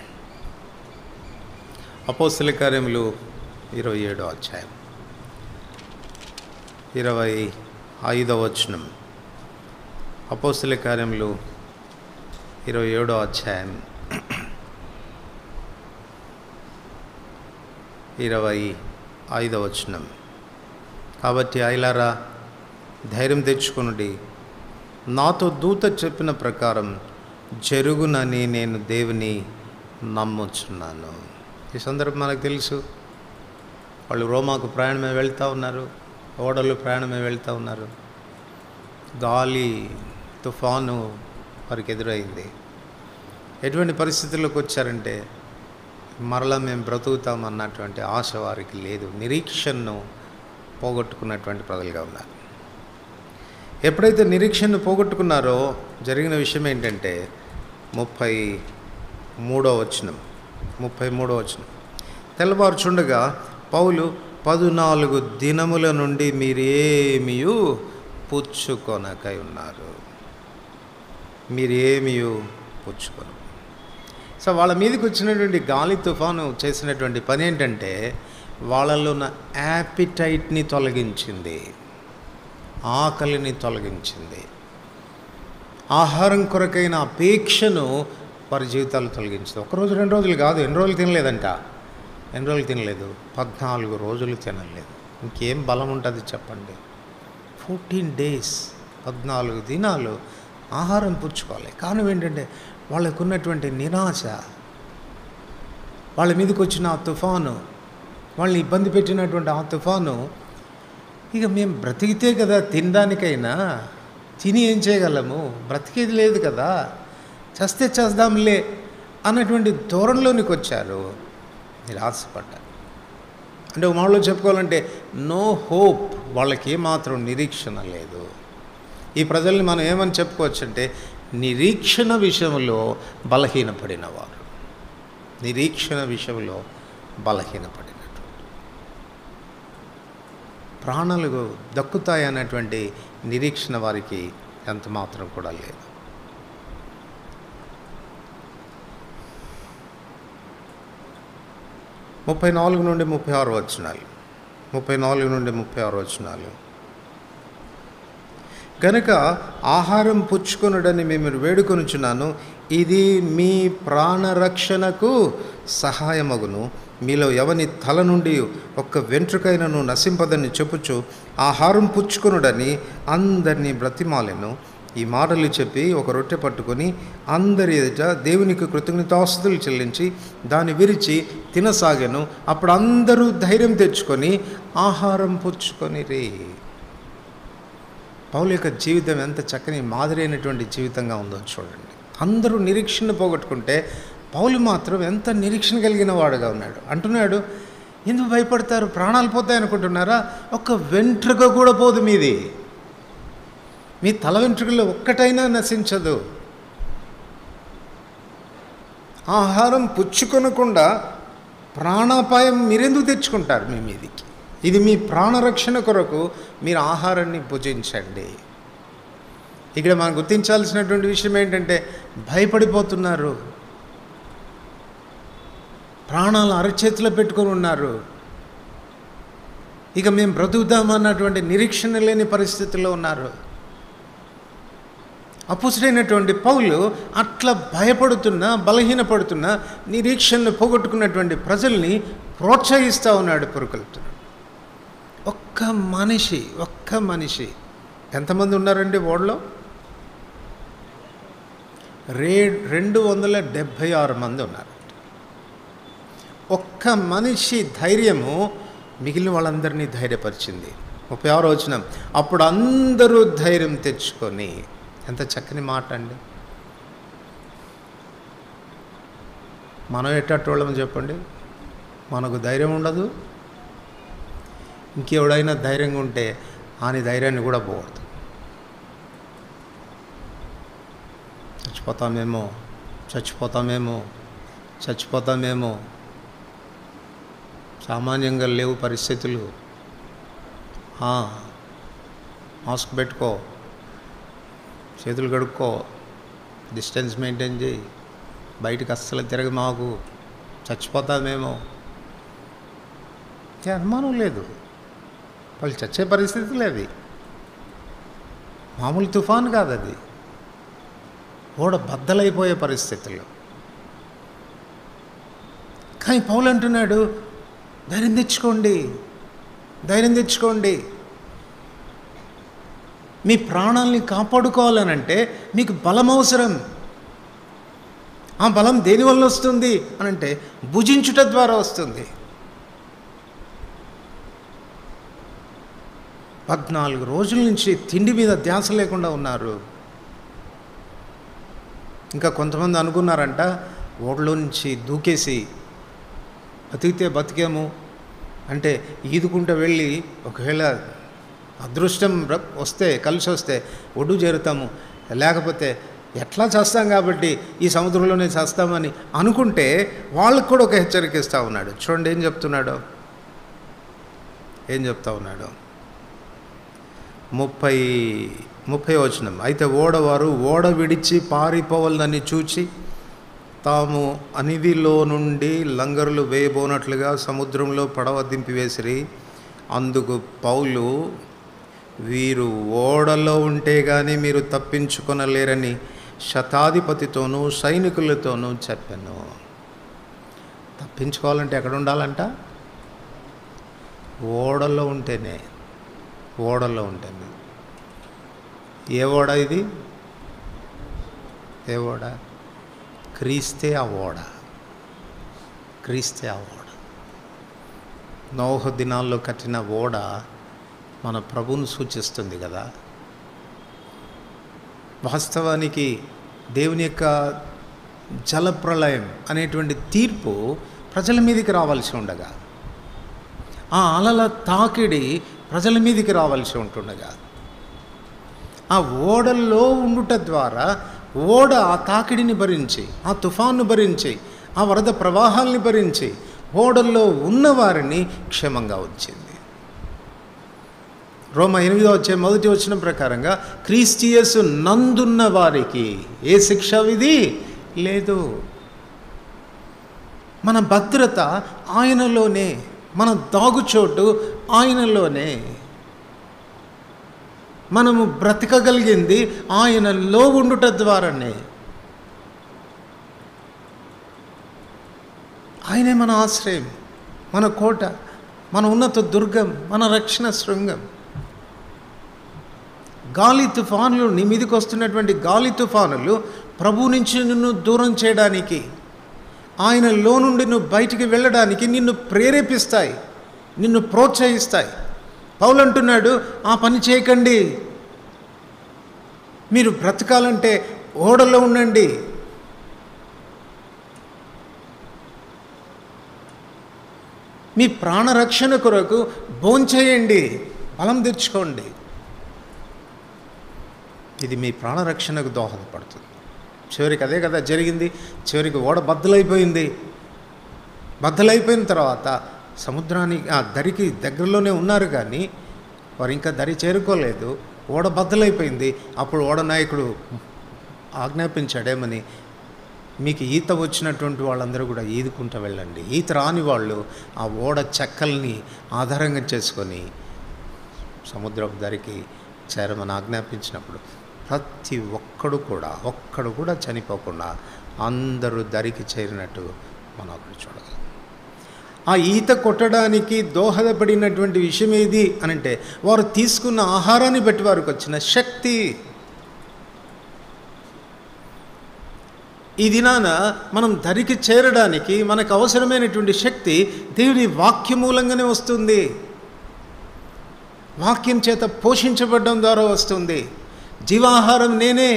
అపోస్తుల కార్యములు ఇరవై ఏడో అధ్యాయం ఇరవై ఐదవ వచనం అపోస్తుల కార్యములు ఇరవై ఏడో అధ్యాయం ఇరవై ఐదవ వచనం కాబట్టి ఐలారా ధైర్యం తెచ్చుకునుడి నాతో దూత చెప్పిన ప్రకారం జరుగునని నేను దేవుని నమ్ముచున్నాను ఈ సందర్భం మనకు తెలుసు వాళ్ళు రోమాకు ప్రయాణమే వెళ్తూ ఉన్నారు ఓడలు ప్రయాణమే వెళ్తూ ఉన్నారు గాలి తుఫాను వారికి ఎదురైంది ఎటువంటి పరిస్థితుల్లోకి వచ్చారంటే మరలా మేము బ్రతుకుతాం అన్నటువంటి ఆశ వారికి లేదు నిరీక్షణను పోగొట్టుకున్నటువంటి ప్రజలుగా ఉన్నారు ఎప్పుడైతే నిరీక్షణను పోగొట్టుకున్నారో జరిగిన విషయం ఏంటంటే ముప్పై మూడో వచనం ముప్పై మూడో వచనం తెల్లవారుచుండగా పౌలు పదునాలుగు దినముల నుండి మీరేమియు పుచ్చుకొనకై ఉన్నారు మీరేమియు పుచ్చుకొన సో వాళ్ళ మీదకి వచ్చినటువంటి గాలి తుఫాను చేసినటువంటి పని ఏంటంటే వాళ్ళలో ఉన్న యాపిటైట్ని తొలగించింది ఆకలిని తొలగించింది ఆహారం కొరకైన అపేక్షను వారి జీవితాలు తొలగించింది ఒక రోజు రెండు రోజులు కాదు ఎన్ని రోజులు తినలేదంట ఎన్ని రోజులు తినలేదు పద్నాలుగు రోజులు తినలేదు ఇంకేం బలం ఉంటుంది చెప్పండి ఫోర్టీన్ డేస్ పద్నాలుగు దినాలు ఆహారం పుచ్చుకోవాలి కారణం ఏంటంటే వాళ్ళకు ఉన్నటువంటి నిరాశ వాళ్ళ మీదకి వచ్చిన ఆ తుఫాను వాళ్ళని ఇబ్బంది పెట్టినటువంటి ఆ తుఫాను ఇక మేము బ్రతికితే కదా తినడానికైనా తిని ఏం చేయగలము బ్రతికేది లేదు కదా చస్తే చేద్దాంలే అన్నటువంటి ధోరణిలోనికి వచ్చారు నిరాశపడ్డారు అంటే మాలో చెప్పుకోవాలంటే నో హోప్ వాళ్ళకి ఏమాత్రం నిరీక్షణ లేదు ఈ ప్రజల్ని మనం ఏమని చెప్పుకోవచ్చు అంటే నిరీక్షణ విషయంలో బలహీనపడిన వారు నిరీక్షణ విషయంలో బలహీనపడినటువంటి ప్రాణాలు దక్కుతాయి అన్నటువంటి నిరీక్షణ వారికి ఎంత మాత్రం కూడా లేదు ముప్పై నాలుగు నుండి ముప్పై ఆరు వచనాలు ముప్పై నాలుగు నుండి ముప్పై ఆరు వచనాలు గనుక ఆహారం పుచ్చుకొనుడని మేము వేడుకొనుచున్నాను ఇది మీ ప్రాణరక్షణకు సహాయమగును మీలో ఎవని తల నుండి ఒక్క వెంట్రుకైనను నశింపదని చెప్పుచు ఆహారం పుచ్చుకొనుడని అందరినీ బ్రతిమాలెను ఈ మాటలు చెప్పి ఒక రొట్టె పట్టుకొని అందరి ఎదుట దేవునికి కృతజ్ఞతాస్తుతులు చెల్లించి దాన్ని విరిచి తినసాగాను అప్పుడు అందరూ ధైర్యం తెచ్చుకొని ఆహారం పుచ్చుకొని రే పౌలు యొక్క జీవితం ఎంత చక్కని మాదిరి అయినటువంటి జీవితంగా ఉందో చూడండి అందరూ నిరీక్షణ పోగొట్టుకుంటే పౌలు మాత్రం ఎంత నిరీక్షణ కలిగిన వాడుగా ఉన్నాడు అంటున్నాడు ఎందుకు భయపడతారు ప్రాణాలు పోతాయి అనుకుంటున్నారా ఒక్క వెంట్రుక కూడా పోదు మీది మీ తల వెంట్రుకల్లో ఒక్కటైనా నశించదు ఆహారం పుచ్చుకొనకుండా ప్రాణాపాయం మీరెందుకు తెచ్చుకుంటారు మీ మీదికి ఇది మీ ప్రాణరక్షణ కొరకు మీరు ఆహారాన్ని భుజించండి ఇక్కడ మనం గుర్తించాల్సినటువంటి విషయం ఏంటంటే భయపడిపోతున్నారు ప్రాణాలు అరచేతిలో పెట్టుకొని ఉన్నారు ఇక మేము బ్రతుకుదామన్నటువంటి నిరీక్షణ లేని పరిస్థితిలో ఉన్నారు అపుసుడైనటువంటి పౌలు అట్లా భయపడుతున్న బలహీనపడుతున్న నిరీక్షణను పోగొట్టుకున్నటువంటి ప్రజల్ని ప్రోత్సహిస్తూ ఉన్నాడు పురుకొల్పుతున్నాడు ఒక్క మనిషి ఒక్క మనిషి ఎంతమంది ఉన్నారండి ఓడలో రే రెండు వందల డెబ్భై ఆరు మంది ఉన్నారు ఒక్క మనిషి ధైర్యము మిగిలిన వాళ్ళందరినీ ధైర్యపరిచింది ముప్పై ఆరు వచ్చిన అప్పుడు అందరూ ధైర్యం తెచ్చుకొని ఎంత చక్కని మాట అండి మనం ఎట్టోళ్ళం చెప్పండి మనకు ధైర్యం ఉండదు ఇంకెవడైనా ధైర్యంగా ఉంటే ఆని ధైర్యాన్ని కూడా పోవద్దు చచ్చిపోతామేమో చచ్చిపోతామేమో చచ్చిపోతామేమో సామాన్యంగా లేవు పరిస్థితులు ఆ, మాస్క్ పెట్టుకో చేతులు కడుక్కో డిస్టెన్స్ మెయింటైన్ చేయి బయటకు అస్సలు తిరగ మాకు చచ్చిపోతామేమో ఏ అనుమానం లేదు వాళ్ళు చచ్చే పరిస్థితి లేదు మామూలు తుఫాన్ కాదు అది ఓడ బద్దలైపోయే పరిస్థితుల్లో కానీ పౌలు అంటున్నాడు ధైర్యం తెచ్చుకోండి ధైర్యం తెచ్చుకోండి మీ ప్రాణాల్ని కాపాడుకోవాలనంటే మీకు బలం అవసరం ఆ బలం దేనివల్ల వస్తుంది అని అంటే భుజించుట ద్వారా వస్తుంది పద్నాలుగు రోజుల నుంచి తిండి మీద ధ్యాస లేకుండా ఉన్నారు ఇంకా కొంతమంది అనుకున్నారంట ఓడలో నుంచి దూకేసి బతికితే బతికేము అంటే ఈదుకుంటూ వెళ్ళి ఒకవేళ అదృష్టం ర- వస్తే కలిసి వస్తే ఒడ్డు చేరుతాము లేకపోతే ఎట్లా చేస్తాం కాబట్టి ఈ సముద్రంలోనే చేస్తామని అనుకుంటే వాళ్ళకు కూడా ఒక హెచ్చరిక ఇస్తూ ఉన్నాడు చూడండి ఏం చెప్తున్నాడు ఏం చెప్తా ఉన్నాడు ముప్పై ముప్పై వచనం అయితే ఓడవారు ఓడ విడిచి పారిపోవాలని చూచి తాము అనివిలో నుండి లంగరులు వేయబోనట్లుగా సముద్రంలో పడవ దింపివేసిరి అందుకు పౌలు వీరు ఓడలో ఉంటే కానీ మీరు తప్పించుకొనలేరని శతాధిపతితోనూ సైనికులతోనూ చెప్పాను తప్పించుకోవాలంటే ఎక్కడ ఉండాలంట ఓడలో ఉంటేనే ఓడలో ఉంటేనే ఏ ఓడ ఇది ఏ ఓడ క్రీస్తే ఆ ఓడ క్రీస్తే ఆ ఓడ నోహ దినాల్లో కట్టిన ఓడ మన ప్రభువును సూచిస్తుంది కదా వాస్తవానికి దేవుని యొక్క జలప్రలయం అనేటువంటి తీర్పు ప్రజల మీదకి రావాల్సి ఉండగా ఆ అలల తాకిడి ప్రజల మీదకి రావాల్సి ఉంటుండగా ఆ ఓడల్లో ఉండుట ద్వారా ఓడ ఆ తాకిడిని భరించి ఆ తుఫాను భరించి ఆ వరద ప్రవాహాల్ని భరించి ఓడల్లో ఉన్నవారిని క్షేమంగా వచ్చింది రోమ ఎనిమిదో వచ్చే మొదటి వచ్చిన ప్రకారంగా క్రీస్టియస్ నందున్న వారికి ఏ శిక్ష విధి లేదు మన భద్రత ఆయనలోనే మన దాగుచోటు ఆయనలోనే మనము బ్రతకగలిగింది ఆయనలో ఉండుట ద్వారానే ఆయనే మన ఆశ్రయం మన కోట మన ఉన్నత దుర్గం మన రక్షణ శృంగం గాలి తుఫానులు నీ మీదకి వస్తున్నటువంటి గాలి తుఫానులు ప్రభు నుంచి నిన్ను దూరం చేయడానికి ఆయనలో నుండి నువ్వు బయటికి వెళ్ళడానికి నిన్ను ప్రేరేపిస్తాయి నిన్ను ప్రోత్సహిస్తాయి పౌలు అంటున్నాడు ఆ పని చేయకండి మీరు బ్రతకాలంటే ఓడలో ఉండండి మీ ప్రాణరక్షణ కొరకు భోంచేయండి బలం తెచ్చుకోండి ఇది మీ ప్రాణరక్షణకు దోహదపడుతుంది చివరికి అదే కదా జరిగింది చివరికి ఓడ బద్దలైపోయింది బద్దలైపోయిన తర్వాత సముద్రానికి ఆ దరికి దగ్గరలోనే ఉన్నారు కానీ వారు ఇంకా దరి చేరుకోలేదు ఓడ బద్దలైపోయింది అప్పుడు ఓడ నాయకుడు ఆజ్ఞాపించాడేమని మీకు ఈత వచ్చినటువంటి వాళ్ళందరూ కూడా ఈదుకుంటూ వెళ్ళండి ఈత రాని వాళ్ళు ఆ ఓడ చెక్కల్ని ఆధారంగా చేసుకొని సముద్రపు దరికి చేరమని ఆజ్ఞాపించినప్పుడు ప్రతి ఒక్కడు కూడా ఒక్కడు కూడా చనిపోకుండా అందరూ దరికి చేరినట్టు మనం అక్కడ చూడగలం ఆ ఈత కొట్టడానికి దోహదపడినటువంటి విషయం ఏది అని అంటే వారు తీసుకున్న ఆహారాన్ని బట్టి వారికి వచ్చిన శక్తి ఈ దినాన మనం ధరికి చేరడానికి మనకు అవసరమైనటువంటి శక్తి దేవుని వాక్య మూలంగానే వస్తుంది వాక్యం చేత పోషించబడడం ద్వారా వస్తుంది జీవాహారం నేనే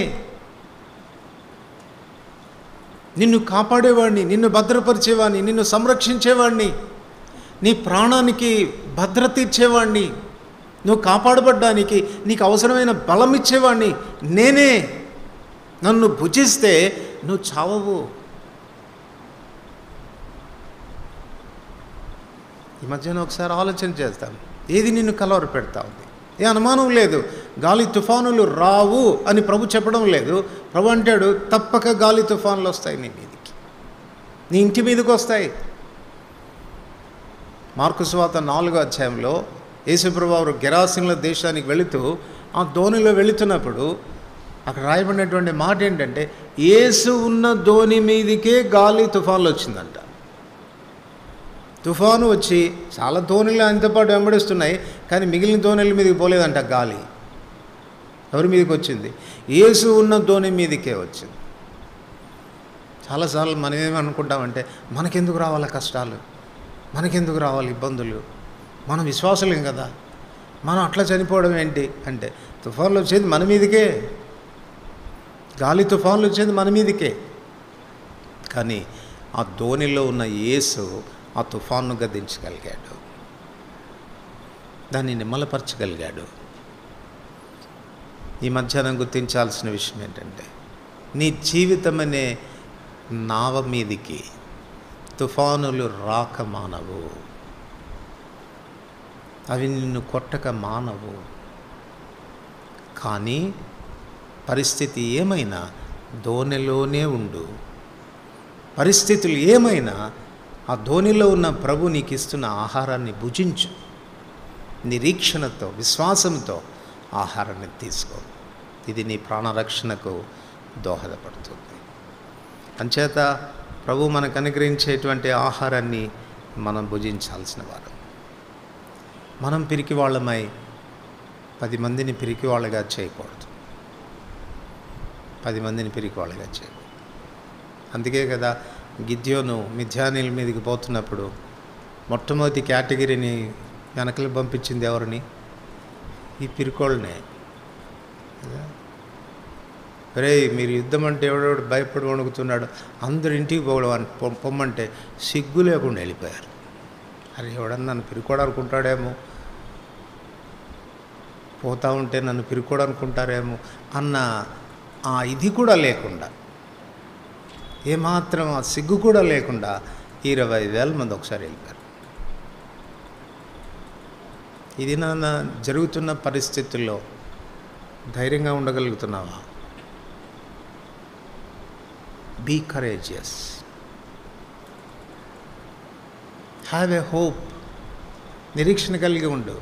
నిన్ను కాపాడేవాడిని నిన్ను భద్రపరిచేవాడిని నిన్ను సంరక్షించేవాడిని నీ ప్రాణానికి భద్రత ఇచ్చేవాడిని నువ్వు కాపాడబడ్డానికి నీకు అవసరమైన బలం ఇచ్చేవాడిని నేనే నన్ను భుజిస్తే నువ్వు చావవు ఈ మధ్యన ఒకసారి ఆలోచన చేస్తాను ఏది నిన్ను కలవర పెడతా ఉంది ఏ అనుమానం లేదు గాలి తుఫానులు రావు అని ప్రభు చెప్పడం లేదు ప్రభు అంటాడు తప్పక గాలి తుఫానులు వస్తాయి నీ మీదికి నీ ఇంటి మీదకి వస్తాయి మార్కు స్వాత నాలుగో అధ్యాయంలో యేసుప్రభు వారు గెరాసిన్ల దేశానికి వెళుతూ ఆ ధోనిలో వెళుతున్నప్పుడు అక్కడ రాయబడినటువంటి మాట ఏంటంటే యేసు ఉన్న ధోని మీదికే గాలి తుఫాన్లు వచ్చిందంట తుఫాను వచ్చి చాలా ధోనిలు ఆయనతో పాటు వెంబడిస్తున్నాయి కానీ మిగిలిన ధోనిల మీదకి పోలేదంట గాలి ఎవరి మీదకి వచ్చింది యేసు ఉన్న ధోని మీదకే వచ్చింది చాలాసార్లు మనం ఏమనుకుంటామంటే మనకెందుకు రావాలి కష్టాలు మనకెందుకు రావాలి ఇబ్బందులు మనం విశ్వాసులేం కదా మనం అట్లా చనిపోవడం ఏంటి అంటే తుఫాన్లు వచ్చేది మన మీదకే గాలి తుఫాన్లు వచ్చేది మన మీదకే కానీ ఆ ధోనిలో ఉన్న యేసు ఆ తుఫాన్ను గద్దించగలిగాడు దాన్ని నిమ్మలపరచగలిగాడు ఈ మధ్యాహ్నం గుర్తించాల్సిన విషయం ఏంటంటే నీ జీవితం అనే నావ మీదికి తుఫానులు రాక మానవు అవి నిన్ను కొట్టక మానవు కానీ పరిస్థితి ఏమైనా దోణిలోనే ఉండు పరిస్థితులు ఏమైనా ఆ ధోనిలో ఉన్న ప్రభు నీకు ఇస్తున్న ఆహారాన్ని భుజించు నిరీక్షణతో విశ్వాసంతో ఆహారాన్ని తీసుకో ఇది నీ ప్రాణరక్షణకు దోహదపడుతుంది అంచేత ప్రభు మనకు అనుగ్రహించేటువంటి ఆహారాన్ని మనం భుజించాల్సిన వారు మనం పిరికి వాళ్ళమై పది మందిని పిరికి వాళ్ళగా చేయకూడదు పది మందిని పిరికి వాళ్ళగా చేయకూడదు అందుకే కదా గిద్యోను మిథ్యానీల మీదకి పోతున్నప్పుడు మొట్టమొదటి కేటగిరీని వెనకలు పంపించింది ఎవరిని ఈ పిరికోళ్ళనే రే మీరు యుద్ధం అంటే ఎవడెవడు భయపడి వణుకుతున్నాడు అందరు ఇంటికి పోవడం పొమ్మంటే సిగ్గు లేకుండా వెళ్ళిపోయారు అరే ఎవడన్నా నన్ను పిరుకోడనుకుంటాడేమో పోతా ఉంటే నన్ను పిరుకోడనుకుంటారేమో అన్న ఆ ఇది కూడా లేకుండా ఏమాత్రం ఆ సిగ్గు కూడా లేకుండా ఇరవై వేల మంది ఒకసారి వెళ్ళిపోయారు ఇది నాన్న జరుగుతున్న పరిస్థితుల్లో ధైర్యంగా ఉండగలుగుతున్నావా be courageous have a hope నిరీక్షణ కలిగి ఉండు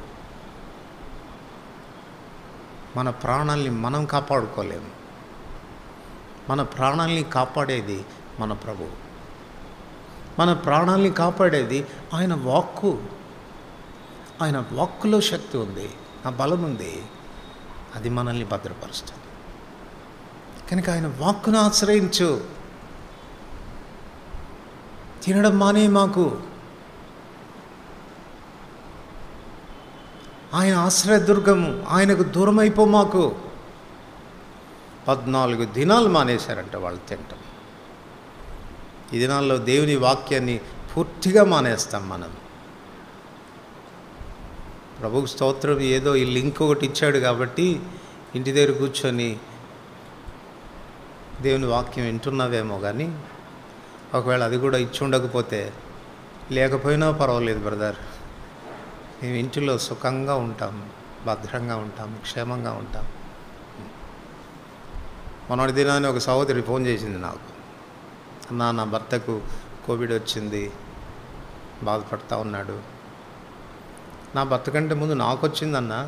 మన ప్రాణాల్ని మనం కాపాడుకోలేము మన ప్రాణాల్ని కాపాడేది మన ప్రభు మన ప్రాణాల్ని కాపాడేది ఆయన వాక్కు ఆయన వాక్కులో శక్తి ఉంది ఆ బలం ఉంది అది మనల్ని భద్రపరుస్తుంది కనుక ఆయన వాక్కును ఆశ్రయించు తినడం మానే మాకు ఆయన ఆశ్రయదుర్గము ఆయనకు దూరం అయిపో మాకు పద్నాలుగు దినాలు మానేశారంట వాళ్ళు తింటాం ఈ దినాల్లో దేవుని వాక్యాన్ని పూర్తిగా మానేస్తాం మనం ప్రభుకు స్తోత్రం ఏదో ఈ లింక్ ఒకటి ఇచ్చాడు కాబట్టి ఇంటి దగ్గర కూర్చొని దేవుని వాక్యం వింటున్నావేమో కానీ ఒకవేళ అది కూడా ఇచ్చి ఉండకపోతే లేకపోయినా పర్వాలేదు బ్రదర్ మేము ఇంటిలో సుఖంగా ఉంటాం భద్రంగా ఉంటాం క్షేమంగా ఉంటాం మొన్నటి దినాన్ని ఒక సహోదరి ఫోన్ చేసింది నాకు నా నా భర్తకు కోవిడ్ వచ్చింది బాధపడతా ఉన్నాడు నా భర్త కంటే ముందు నాకు వచ్చిందన్నా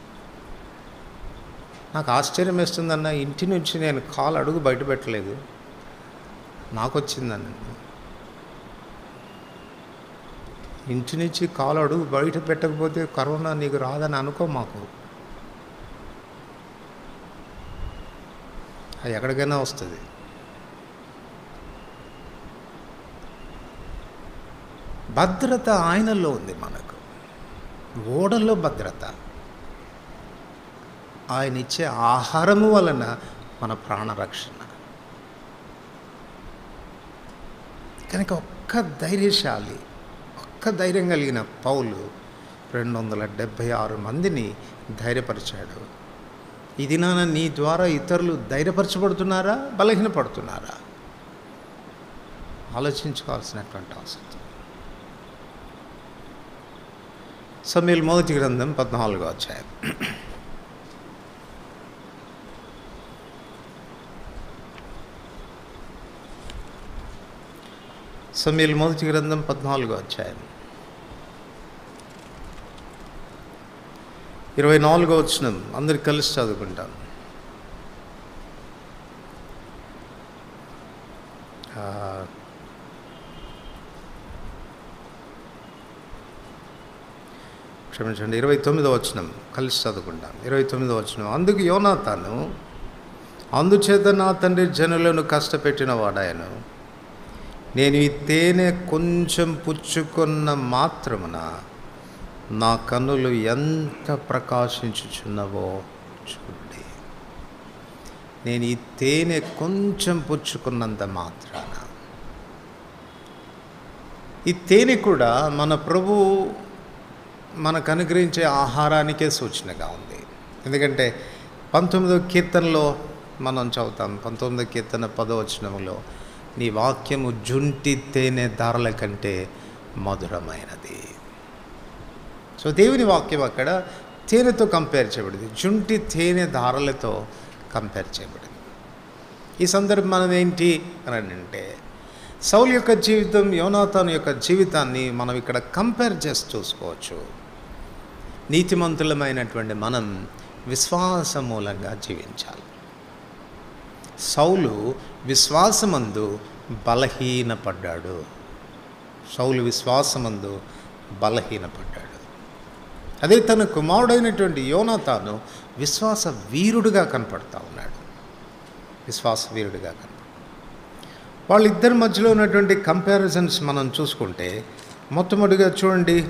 నాకు ఆశ్చర్యం వేస్తుందన్న ఇంటి నుంచి నేను కాలు అడుగు బయట పెట్టలేదు నాకు వచ్చిందన్న ఇంటి నుంచి కాలు అడుగు బయట పెట్టకపోతే కరోనా నీకు రాదని అనుకో మాకు అది ఎక్కడికైనా వస్తుంది భద్రత ఆయనలో ఉంది మనకు ఓడల్లో భద్రత ఆయన ఇచ్చే ఆహారము వలన మన ప్రాణరక్షణ కనుక ఒక్క ధైర్యశాలి ఒక్క ధైర్యం కలిగిన పౌలు రెండు వందల డెబ్భై ఆరు మందిని ధైర్యపరిచాడు ఈ దినాన నీ ద్వారా ఇతరులు ధైర్యపరచబడుతున్నారా బలహీనపడుతున్నారా ఆలోచించుకోవాల్సినటువంటి అవసరం సమీల్ మొదటి గ్రంథం పద్నాలుగో అధ్యాయం సమీల్ మొదటి గ్రంథం పద్నాలుగో అధ్యాయం ఇరవై నాలుగో వచ్చిన అందరు కలిసి చదువుకుంటాను ఆ, క్షమించండి ఇరవై తొమ్మిదో వచనం కలిసి చదువుకుంటాం ఇరవై తొమ్మిదో వచనం అందుకు యోనాతాను అందుచేత నా తండ్రి జనులను కష్టపెట్టిన వాడాయను నేను ఈ తేనె కొంచెం పుచ్చుకున్న మాత్రమున నా కన్నులు ఎంత ప్రకాశించుచున్నవో చూడండి నేను ఈ తేనె కొంచెం పుచ్చుకున్నంత మాత్రాన ఈ తేనె కూడా మన ప్రభు మనకు అనుగ్రహించే ఆహారానికే సూచనగా ఉంది ఎందుకంటే పంతొమ్మిదో కీర్తనలో మనం చదువుతాం పంతొమ్మిదో కీర్తన పదవచనములో నీ వాక్యము జుంటి తేనె ధారల కంటే మధురమైనది సో దేవుని వాక్యం అక్కడ తేనెతో కంపేర్ చేయబడింది జుంటి తేనె ధారలతో కంపేర్ చేయబడింది ఈ సందర్భం మనం ఏంటి అని అంటే సౌల్ యొక్క జీవితం యోనాథాన్ యొక్క జీవితాన్ని మనం ఇక్కడ కంపేర్ చేసి చూసుకోవచ్చు నీతిమంతులమైనటువంటి మనం విశ్వాస మూలంగా జీవించాలి సౌలు విశ్వాసమందు బలహీనపడ్డాడు సౌలు విశ్వాసమందు బలహీనపడ్డాడు అదే తన కుమారుడైనటువంటి యోనాతాను విశ్వాస వీరుడుగా కనపడతా ఉన్నాడు విశ్వాస వీరుడిగా కనపడ వాళ్ళిద్దరి మధ్యలో ఉన్నటువంటి కంపారిజన్స్ మనం చూసుకుంటే మొట్టమొదటిగా చూడండి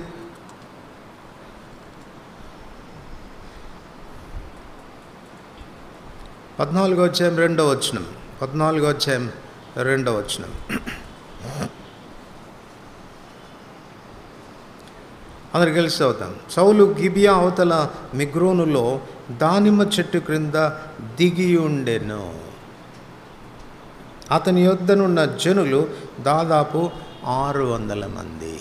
పద్నాలుగో వచ్చాం రెండో వచనం పద్నాలుగో వచ్చాం రెండో వచనం అందరు కలిసి అవుతాం సౌలు గిబియా అవతల మిగ్రోనులో దానిమ్మ చెట్టు క్రింద దిగి ఉండెను అతని యొద్దనున్న జనులు దాదాపు ఆరు వందల మంది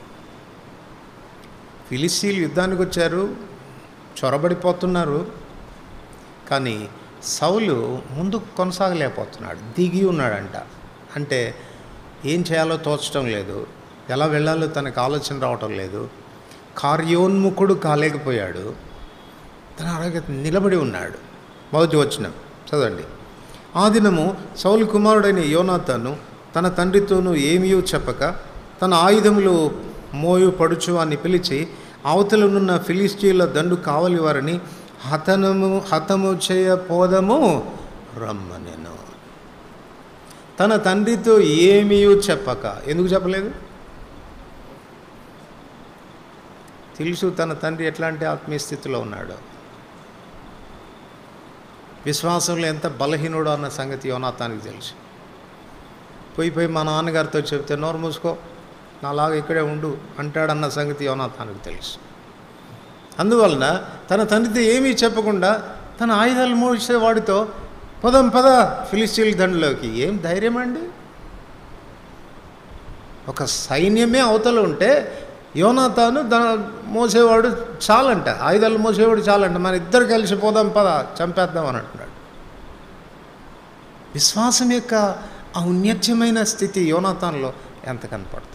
ఫిలిస్తీన్లు యుద్ధానికి వచ్చారు చొరబడిపోతున్నారు కానీ సౌలు ముందుకు కొనసాగలేకపోతున్నాడు దిగి ఉన్నాడంట అంటే ఏం చేయాలో తోచడం లేదు ఎలా వెళ్ళాలో తనకు ఆలోచన రావటం లేదు కార్యోన్ముఖుడు కాలేకపోయాడు తన అలాగే నిలబడి ఉన్నాడు మొదటి వచ్చిన చదవండి ఆ దినము సౌలు కుమారుడైన యోనాతను తన తండ్రితోనూ ఏమీ చెప్పక తన ఆయుధములు మోయు పడుచు అని పిలిచి అవతలనున్న ఫిలిస్తీన్ల దండు కావలి వారిని హతనము హతము చేయపోదము రమ్మనెను తన తండ్రితో ఏమీ చెప్పక ఎందుకు చెప్పలేదు తెలుసు తన తండ్రి ఎట్లాంటి ఆత్మీయ స్థితిలో ఉన్నాడు విశ్వాసంలో ఎంత బలహీనుడో అన్న సంగతి యోనాథానికి తెలుసు పోయి పోయి మా నాన్నగారితో చెప్తే నోరు మూసుకో నాలాగా ఇక్కడే ఉండు అంటాడన్న సంగతి యోనాథానికి తెలుసు అందువలన తన తండ్రితో ఏమీ చెప్పకుండా తన ఆయుధాలు మోసే వాడితో పదం పద ఫిలిస్తీన్ దండలోకి ఏం ధైర్యం అండి ఒక సైన్యమే అవతల ఉంటే యోనాతాను దా మోసేవాడు చాలంట ఆయుధాలు మోసేవాడు చాలంట మన ఇద్దరు కలిసి పోదాం పద చంపేద్దాం అని అంటున్నాడు విశ్వాసం యొక్క ఔన్నత్యమైన స్థితి యోనాతాన్లో ఎంత కనపడతావు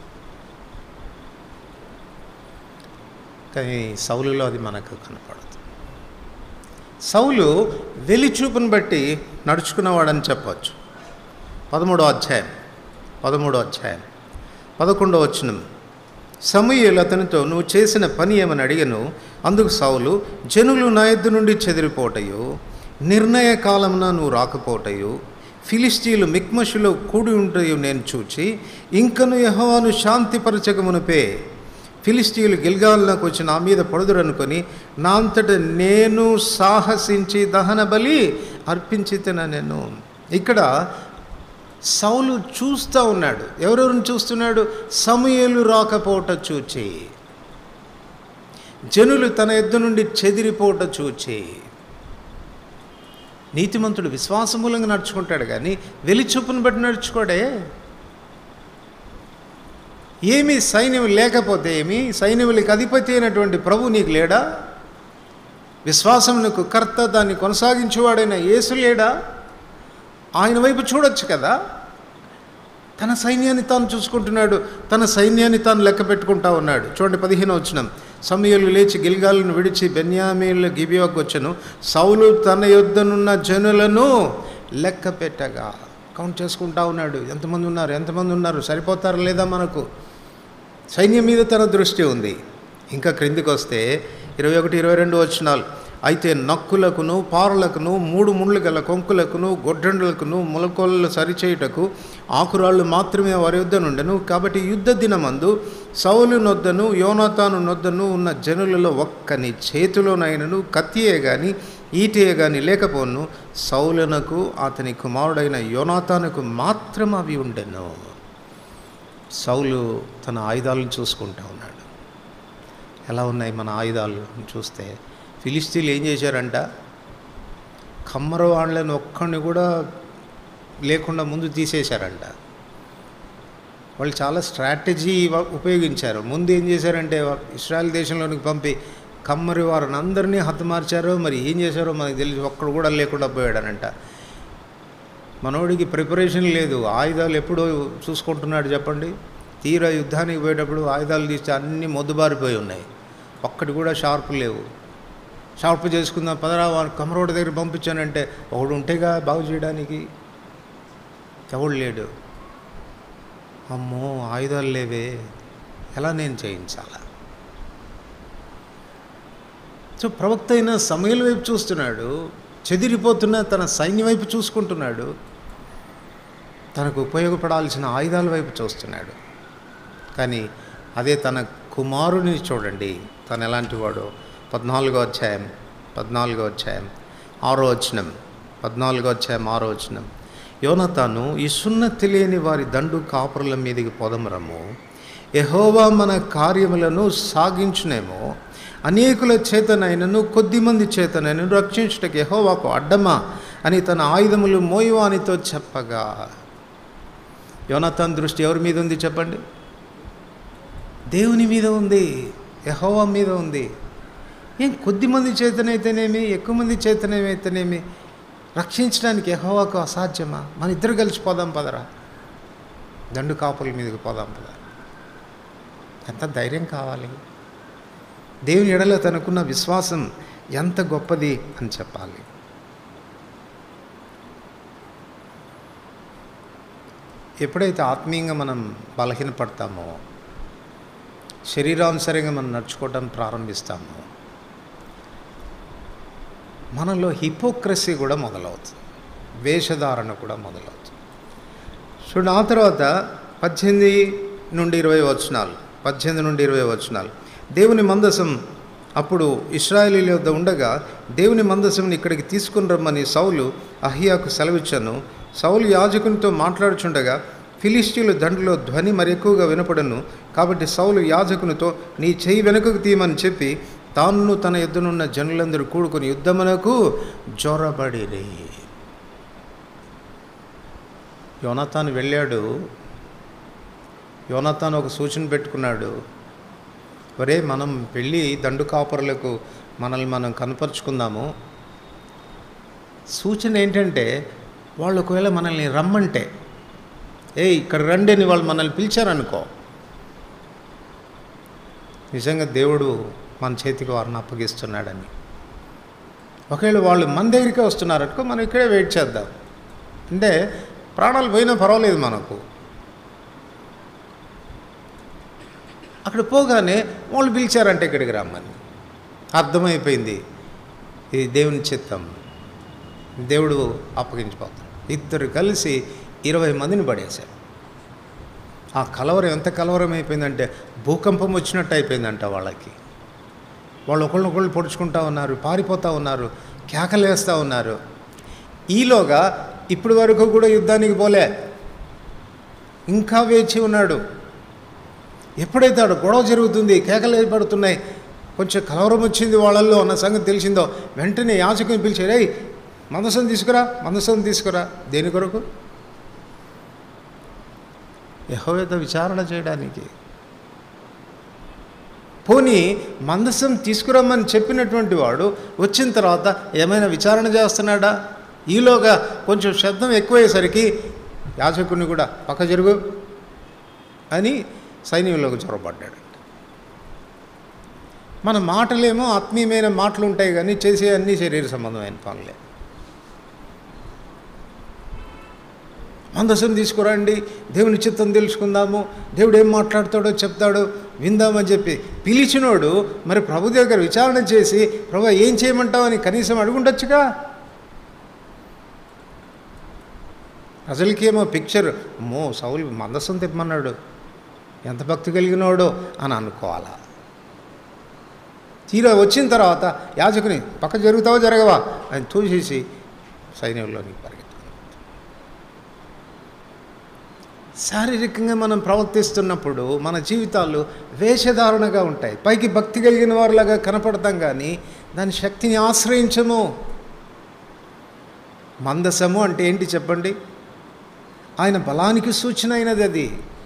కానీ సౌలులో అది మనకు కనపడదు సౌలు వెలిచూపును బట్టి నడుచుకున్నవాడని చెప్పవచ్చు పదమూడో అధ్యాయం పదమూడో అధ్యాయం పదకొండో వచనం సమూయేలు అతనితో నువ్వు చేసిన పని ఏమని అడిగను అందుకు సౌలు జనులు నా ఎద్దు నుండి చెదిరిపోటయు నిర్ణయ కాలమున నువ్వు రాకపోటయు ఫిలిస్తీన్లు మిక్మషులో కూడి ఉంటాయో నేను చూచి ఇంకను యహోవాను శాంతిపరచకమునుపే ఫిలిస్తీన్లు గిల్గాల్లోకి వచ్చి నా మీద పడుదురనుకొని నా అంతట నేను సాహసించి దహన బలి అర్పించితేన నేను ఇక్కడ సౌలు చూస్తూ ఉన్నాడు ఎవరెవరిని చూస్తున్నాడు సమయలు రాకపోవట చూచి జనులు తన ఎద్దు నుండి చెదిరిపోవట చూచి నీతిమంతుడు విశ్వాసమూలంగా నడుచుకుంటాడు కానీ వెలిచూపును బట్టి నడుచుకోడే ఏమి సైన్యం లేకపోతే ఏమి సైన్యములకి అధిపతి అయినటువంటి ప్రభు నీకు లేడా విశ్వాసమునకు కర్త దాన్ని కొనసాగించేవాడైన యేసు లేడా ఆయన వైపు చూడొచ్చు కదా తన సైన్యాన్ని తాను చూసుకుంటున్నాడు తన సైన్యాన్ని తాను లెక్క పెట్టుకుంటా ఉన్నాడు చూడండి పదిహేను వచ్చిన సమయలు లేచి గిల్గాలను విడిచి బెన్యామీల గిబియోకి వచ్చను సౌలు తన యొద్దనున్న జనులను లెక్క పెట్టగా కౌంట్ చేసుకుంటా ఉన్నాడు ఎంతమంది ఉన్నారు ఎంతమంది ఉన్నారు సరిపోతారా లేదా మనకు సైన్యం మీద తన దృష్టి ఉంది ఇంకా క్రిందికి వస్తే ఇరవై ఒకటి ఇరవై రెండు వచ్చినాలు అయితే నక్కులకును పారలకును మూడు ముళ్ళు గల కొంకులకును గొడ్డండులకును మొలకొల్లు సరిచేయుటకు ఆకురాళ్ళు మాత్రమే వారి యుద్ధ నుండెను కాబట్టి యుద్ధ దినమందు సౌలు నొద్దను యోనాతాను నొద్దను ఉన్న జనులలో ఒక్కని చేతిలోనైనను కత్తియే గాని ఈటియే గాని లేకపోను సౌలునకు అతని కుమారుడైన యోనాతానుకు మాత్రం అవి ఉండెను సౌలు తన ఆయుధాలను చూసుకుంటా ఉన్నాడు ఎలా ఉన్నాయి మన ఆయుధాలు చూస్తే ఫిలిస్తీన్లు ఏం చేశారంట కమ్మర వాళ్ళని ఒక్కడిని కూడా లేకుండా ముందు తీసేశారంట వాళ్ళు చాలా స్ట్రాటజీ వ- ఉపయోగించారు ముందు ఏం చేశారంటే ఇస్రాయల్ దేశంలోనికి పంపి కమ్మరి వారిని అందరినీ హతమార్చారో మరి ఏం చేశారో మనకు తెలిసి ఒక్కడు కూడా లేకుండా పోయాడనంట మనోడికి ప్రిపరేషన్ లేదు ఆయుధాలు ఎప్పుడు చూసుకుంటున్నాడు చెప్పండి తీరా యుద్ధానికి పోయేటప్పుడు ఆయుధాలు తీస్తే అన్నీ మొద్దుబారిపోయి ఉన్నాయి ఒక్కటి కూడా షార్ప్ లేవు షార్ప్ చేసుకుందాం పదరా వాడు కమరోడి దగ్గర పంపించానంటే ఒకడు ఉంటేగా బాగు చేయడానికి ఎవడు లేడు అమ్మో ఆయుధాలు లేవే ఎలా నేను చేయించాలా సో ప్రవక్త అయిన సమయల వైపు చూస్తున్నాడు చెదిరిపోతున్న తన సైన్యం వైపు చూసుకుంటున్నాడు తనకు ఉపయోగపడాల్సిన ఆయుధాల వైపు చూస్తున్నాడు కానీ అదే తన కుమారుని చూడండి తను ఎలాంటి వాడు పద్నాలుగో అధ్యాయం పద్నాలుగో అధ్యాయం ఆరో వచనం పద్నాలుగో అధ్యాయం ఆరో వచనం యోనతాను ఈ సున్న తెలియని వారి దండు కాపురుల మీదికి పొదమరము యహోవా మన కార్యములను సాగించునేమో అనేకుల చేతనైనను కొద్దిమంది చేతనైనను రక్షించుటకు యహోవాకు అడ్డమా అని తన ఆయుధములు మోయవానితో చెప్పగా యోనతాన్ దృష్టి ఎవరి మీద ఉంది చెప్పండి దేవుని మీద ఉంది యహోవా మీద ఉంది ఏం కొద్ది మంది చేతనైతేనేమి ఎక్కువ మంది చేతనైతేనేమి రక్షించడానికి యహోవాకు అసాధ్యమా మన ఇద్దరు కలిసి పోదాం పదరా దండు కాపుల మీదకి పోదాం పదరా ఎంత ధైర్యం కావాలి దేవుని ఎడలో తనకున్న విశ్వాసం ఎంత గొప్పది అని చెప్పాలి ఎప్పుడైతే ఆత్మీయంగా మనం బలహీనపడతామో శరీరానుసరంగా మనం నడుచుకోవడం ప్రారంభిస్తామో మనలో హిపోక్రసీ కూడా మొదలవుతుంది వేషధారణ కూడా మొదలవుతుంది చూడండి ఆ తర్వాత పద్దెనిమిది నుండి ఇరవై వచనాలు పద్దెనిమిది నుండి ఇరవై వచనాలు దేవుని మందసం అప్పుడు ఇస్రాయేలీల యొద్ద ఉండగా దేవుని మందసంని ఇక్కడికి తీసుకుని రమ్మని సౌలు అహియాకు సెలవిచ్చాను సౌలు యాజకునితో మాట్లాడుచుండగా ఫిలిస్తీన్లు దండలో ధ్వని మరి ఎక్కువగా వినపడను కాబట్టి సౌలు యాజకునితో నీ చెయ్యి వెనుకకు తీయమని చెప్పి తాను తన యుద్ధనున్న జనులందరూ కూడుకొని యుద్ధమునకు జొరబడిరి యోనతాను వెళ్ళాడు యోనతాను ఒక సూచన పెట్టుకున్నాడు ఒరే మనం వెళ్ళి దండు కాపురులకు మనల్ని మనం కనపరుచుకుందాము సూచన ఏంటంటే వాళ్ళు ఒకవేళ మనల్ని రమ్మంటే ఏ ఇక్కడ రండి అని వాళ్ళు మనల్ని పిలిచారనుకో నిజంగా దేవుడు మన చేతికి వారిని అప్పగిస్తున్నాడని ఒకవేళ వాళ్ళు మన దగ్గరికే వస్తున్నారనుకో మనం ఇక్కడే వెయిట్ చేద్దాం అంటే ప్రాణాలు పోయినా పర్వాలేదు మనకు అక్కడ పోగానే వాళ్ళు పిలిచారంటే ఇక్కడికి రమ్మని అర్థమైపోయింది ఇది దేవుని చిత్తం దేవుడు అప్పగించిపోతాడు ఇద్దరు కలిసి ఇరవై మందిని పడేశారు ఆ కలవరం ఎంత కలవరం అయిపోయిందంటే భూకంపం వచ్చినట్టు అయిపోయిందంట వాళ్ళకి వాళ్ళు ఒకళ్ళనొకళ్ళు పొడుచుకుంటా ఉన్నారు పారిపోతూ ఉన్నారు కేకలు వేస్తూ ఉన్నారు ఈలోగా ఇప్పటి వరకు కూడా యుద్ధానికి పోలే ఇంకా వేచి ఉన్నాడు ఎప్పుడైతే ఆడ గొడవ జరుగుతుంది కేకలు ఏర్పడుతున్నాయి కొంచెం కలవరం వచ్చింది వాళ్ళల్లో అన్న సంగతి తెలిసిందో వెంటనే యాచకుని పిలిచి రేయ్ మందసం తీసుకురా మందసం తీసుకురా దేని కొరకు యహోవేద విచారణ చేయడానికి పోనీ మందసం తీసుకురమ్మని చెప్పినటువంటి వాడు వచ్చిన తర్వాత ఏమైనా విచారణ చేస్తున్నాడా ఈలోగా కొంచెం శబ్దం ఎక్కువయ్యేసరికి యాచకుని కూడా పక్క జరుగు అని సైన్యంలోకి చొరబడ్డాడు మన మాటలేమో ఆత్మీయమైన మాటలు ఉంటాయి కానీ చేసే అన్ని శరీర సంబంధమైన పనులే మందసం తీసుకురండి దేవుని చిత్తం తెలుసుకుందాము దేవుడు ఏం మాట్లాడతాడో చెప్తాడో విందామని చెప్పి పిలిచినోడు మరి ప్రభు దగ్గర విచారణ చేసి ప్రభు ఏం చేయమంటావని కనీసం అడుగుండొచ్చుగా ప్రజలకేమో పిక్చర్ మో సౌలు మందసం తెప్పమన్నాడు ఎంత భక్తి కలిగినోడో అని అనుకోవాలా తీరా వచ్చిన తర్వాత యాజకుని పక్క జరుగుతావా జరగవా అని తోసేసి సైన్యంలోనికి పరిగెత్తాను శారీరకంగా మనం ప్రవర్తిస్తున్నప్పుడు మన జీవితాలు వేషధారణగా ఉంటాయి పైకి భక్తి కలిగిన వారిలాగా కనపడతాం కానీ దాని శక్తిని ఆశ్రయించము మందసము అంటే ఏంటి చెప్పండి ఆయన బలానికి సూచన అయినది అది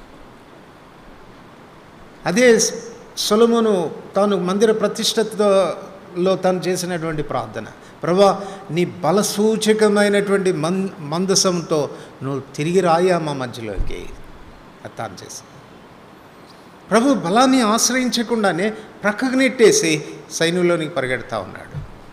అదే సొలమును తాను మందిర ప్రతిష్టతలో తాను చేసినటువంటి ప్రార్థన ప్రభా నీ బలసూచకమైనటువంటి మన్ మందసంతో నువ్వు తిరిగి రాయా మా మధ్యలోకి అది తాను చేసి ప్రభు బలాన్ని ఆశ్రయించకుండానే ప్రక్కకు నెట్టేసి సైన్యంలోనికి పరిగెడతా ఉన్నాడు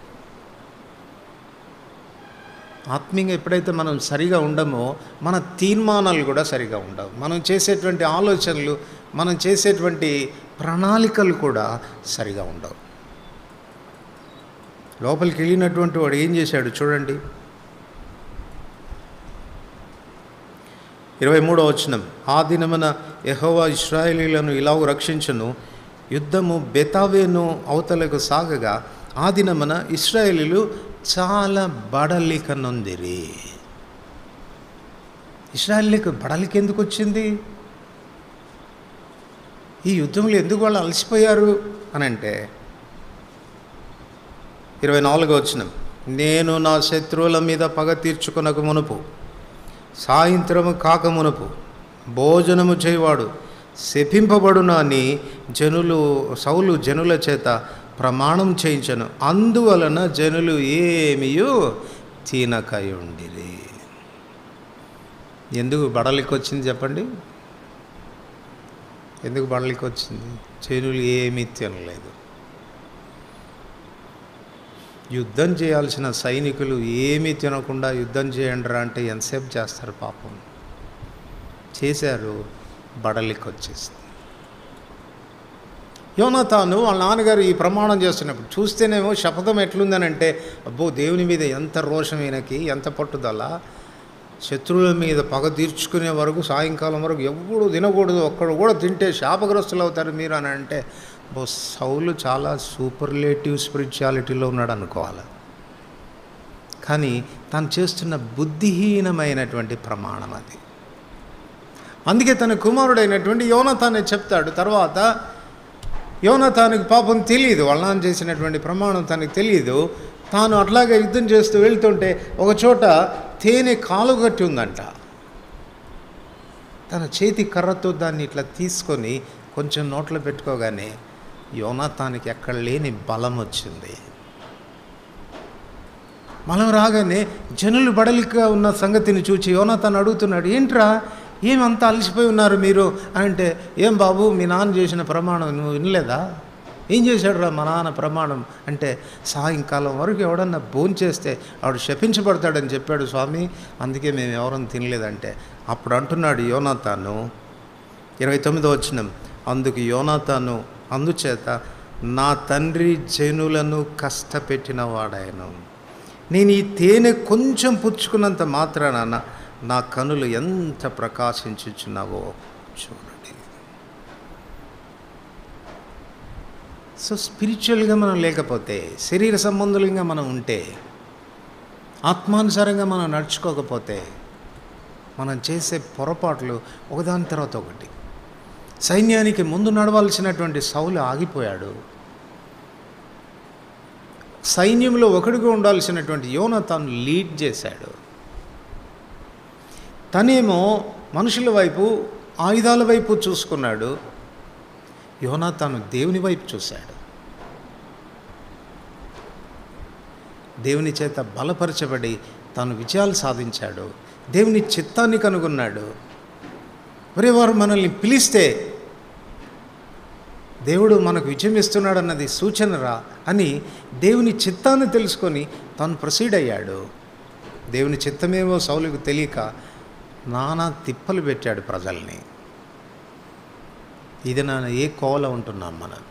ఆత్మీయంగా ఎప్పుడైతే మనం సరిగా ఉండమో మన తీర్మానాలు కూడా సరిగా ఉండవు మనం చేసేటువంటి ఆలోచనలు మనం చేసేటువంటి ప్రణాళికలు కూడా సరిగా ఉండవు లోపలికి వెళ్ళినటువంటి వాడు ఏం చేశాడు చూడండి ఇరవై మూడో వచనం ఆ దినమున యెహోవా ఇస్రాయేలీలను ఇలాగ రక్షించును యుద్ధము బెతావేను అవతలకు సాగగా ఆ దినమున ఇస్రాయేలీలు చాలా బడలిక నొందిరి ఇస్రాయేలీలకు బడలిక ఎందుకు వచ్చింది ఈ యుద్ధంలో ఎందుకు వాళ్ళు అలసిపోయారు అని అంటే ఇరవై నాలుగో వచ్చిన నేను నా శత్రువుల మీద పగ తీర్చుకునక మునుపు సాయంత్రము కాక మునుపు భోజనము చేయవాడు శపింపబడును అని జనులు సౌలు జనుల చేత ప్రమాణం చేయించను అందువలన జనులు ఏమియు తినకయుండిరి ఎందుకు బడలికి వచ్చింది చెప్పండి ఎందుకు బడలికి వచ్చింది జనులు ఏమీ తినలేదు యుద్ధం చేయాల్సిన సైనికులు ఏమీ తినకుండా యుద్ధం చేయండిరా అంటే ఎంతసేపు చేస్తారు పాపం చేశారు బడలికి వచ్చేసింది యోనతాను వాళ్ళ నాన్నగారు ఈ ప్రమాణం చేస్తున్నప్పుడు చూస్తేనేమో శపథం ఎట్లుందనంటే అబ్బో దేవుని మీద ఎంత రోషం ఈయనకి ఎంత పట్టుదల శత్రువుల మీద పగ తీర్చుకునే వరకు సాయంకాలం వరకు ఎప్పుడు తినకూడదు ఒక్కడు కూడా తింటే శాపగ్రస్తులు అవుతారు మీరు అని అంటే బో సౌలు చాలా సూపర్లేటివ్ స్పిరిచువాలిటీలో ఉన్నాడు అనుకోవాలి కానీ తను చేస్తున్న బుద్ధిహీనమైనటువంటి ప్రమాణం అది అందుకే తన కుమారుడైనటువంటి యోనతానే చెప్తాడు తర్వాత యోనతానికి పాపం తెలియదు వాళ్ళ నాన్న చేసినటువంటి ప్రమాణం తనకు తెలియదు తాను అట్లాగే యుద్ధం చేస్తూ వెళ్తుంటే ఒక చోట తేనె కాలుగట్టి ఉందంట తన చేతి కర్రతో దాన్ని ఇట్లా తీసుకొని కొంచెం నోట్లో పెట్టుకోగానే యోనాతానికి ఎక్కడ లేని బలం వచ్చింది బలం రాగానే జనులు బడలిగా ఉన్న సంగతిని చూచి యోనాతాను అడుగుతున్నాడు ఏంట్రా ఏమంత అలసిపోయి ఉన్నారు మీరు అంటే ఏం బాబు మీ నాన్న చేసిన ప్రమాణం నువ్వు వినలేదా ఏం చేశాడు రా మా నాన్న ప్రమాణం అంటే సాయంకాలం వరకు ఎవడన్నా భోంచేస్తే ఆవిడ శపించబడతాడని చెప్పాడు స్వామి అందుకే మేము ఎవరన్నా తినలేదంటే అప్పుడు అంటున్నాడు యోనాతాను ఇరవై తొమ్మిదో వచ్చినం అందుకు యోనాతాను అందుచేత నా తండ్రి జనులను కష్టపెట్టిన వాడాయను నేను ఈ తేనె కొంచెం పుచ్చుకున్నంత మాత్రాన నా- నా కనులు ఎంత ప్రకాశించుచున్నావో చూడండి సో స్పిరిచువల్గా మనం లేకపోతే శరీర సంబంధులంగా మనం ఉంటే ఆత్మానుసారంగా మనం నడుచుకోకపోతే మనం చేసే పొరపాట్లు ఒకదాని తర్వాత ఒకటి సైన్యానికి ముందు నడవాల్సినటువంటి సౌలు ఆగిపోయాడు సైన్యంలో ఒకడిగా ఉండాల్సినటువంటి యోన తాను లీడ్ చేశాడు తనేమో మనుషుల వైపు ఆయుధాల వైపు చూసుకున్నాడు యోనా తాను దేవుని వైపు చూశాడు దేవుని చేత బలపరచబడి తాను విజయాలు సాధించాడు దేవుని చిత్తాన్ని కనుగొన్నాడు ఒరే వారు మనల్ని పిలిస్తే దేవుడు మనకు విజయం ఇస్తున్నాడన్నది సూచనరా అని దేవుని చిత్తాన్ని తెలుసుకొని తాను ప్రొసీడ్ అయ్యాడు దేవుని చిత్తమేమో సౌలుకు తెలియక నానా తిప్పలు పెట్టాడు ప్రజల్ని ఇది నా ఏ కోల ఉంటున్నాం మనం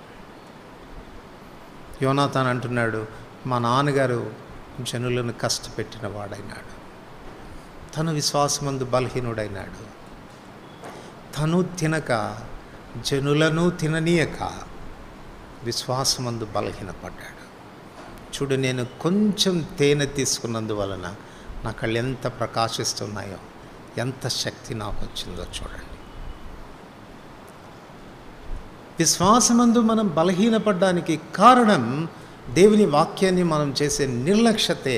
యోనాథాన్ అంటున్నాడు మా నాన్నగారు జనులను కష్టపెట్టిన వాడైనాడు తను విశ్వాసమందు బలహీనుడైనాడు తను తినక జనులను తిననీయక విశ్వాసమందు బలహీనపడ్డాడు చూడు నేను కొంచెం తేనె తీసుకున్నందువలన నా కళ్ళు ఎంత ప్రకాశిస్తున్నాయో ఎంత శక్తి నాకు వచ్చిందో చూడండి విశ్వాసమందు మనం బలహీనపడడానికి కారణం దేవుని వాక్యాన్ని మనం చేసే నిర్లక్ష్యతే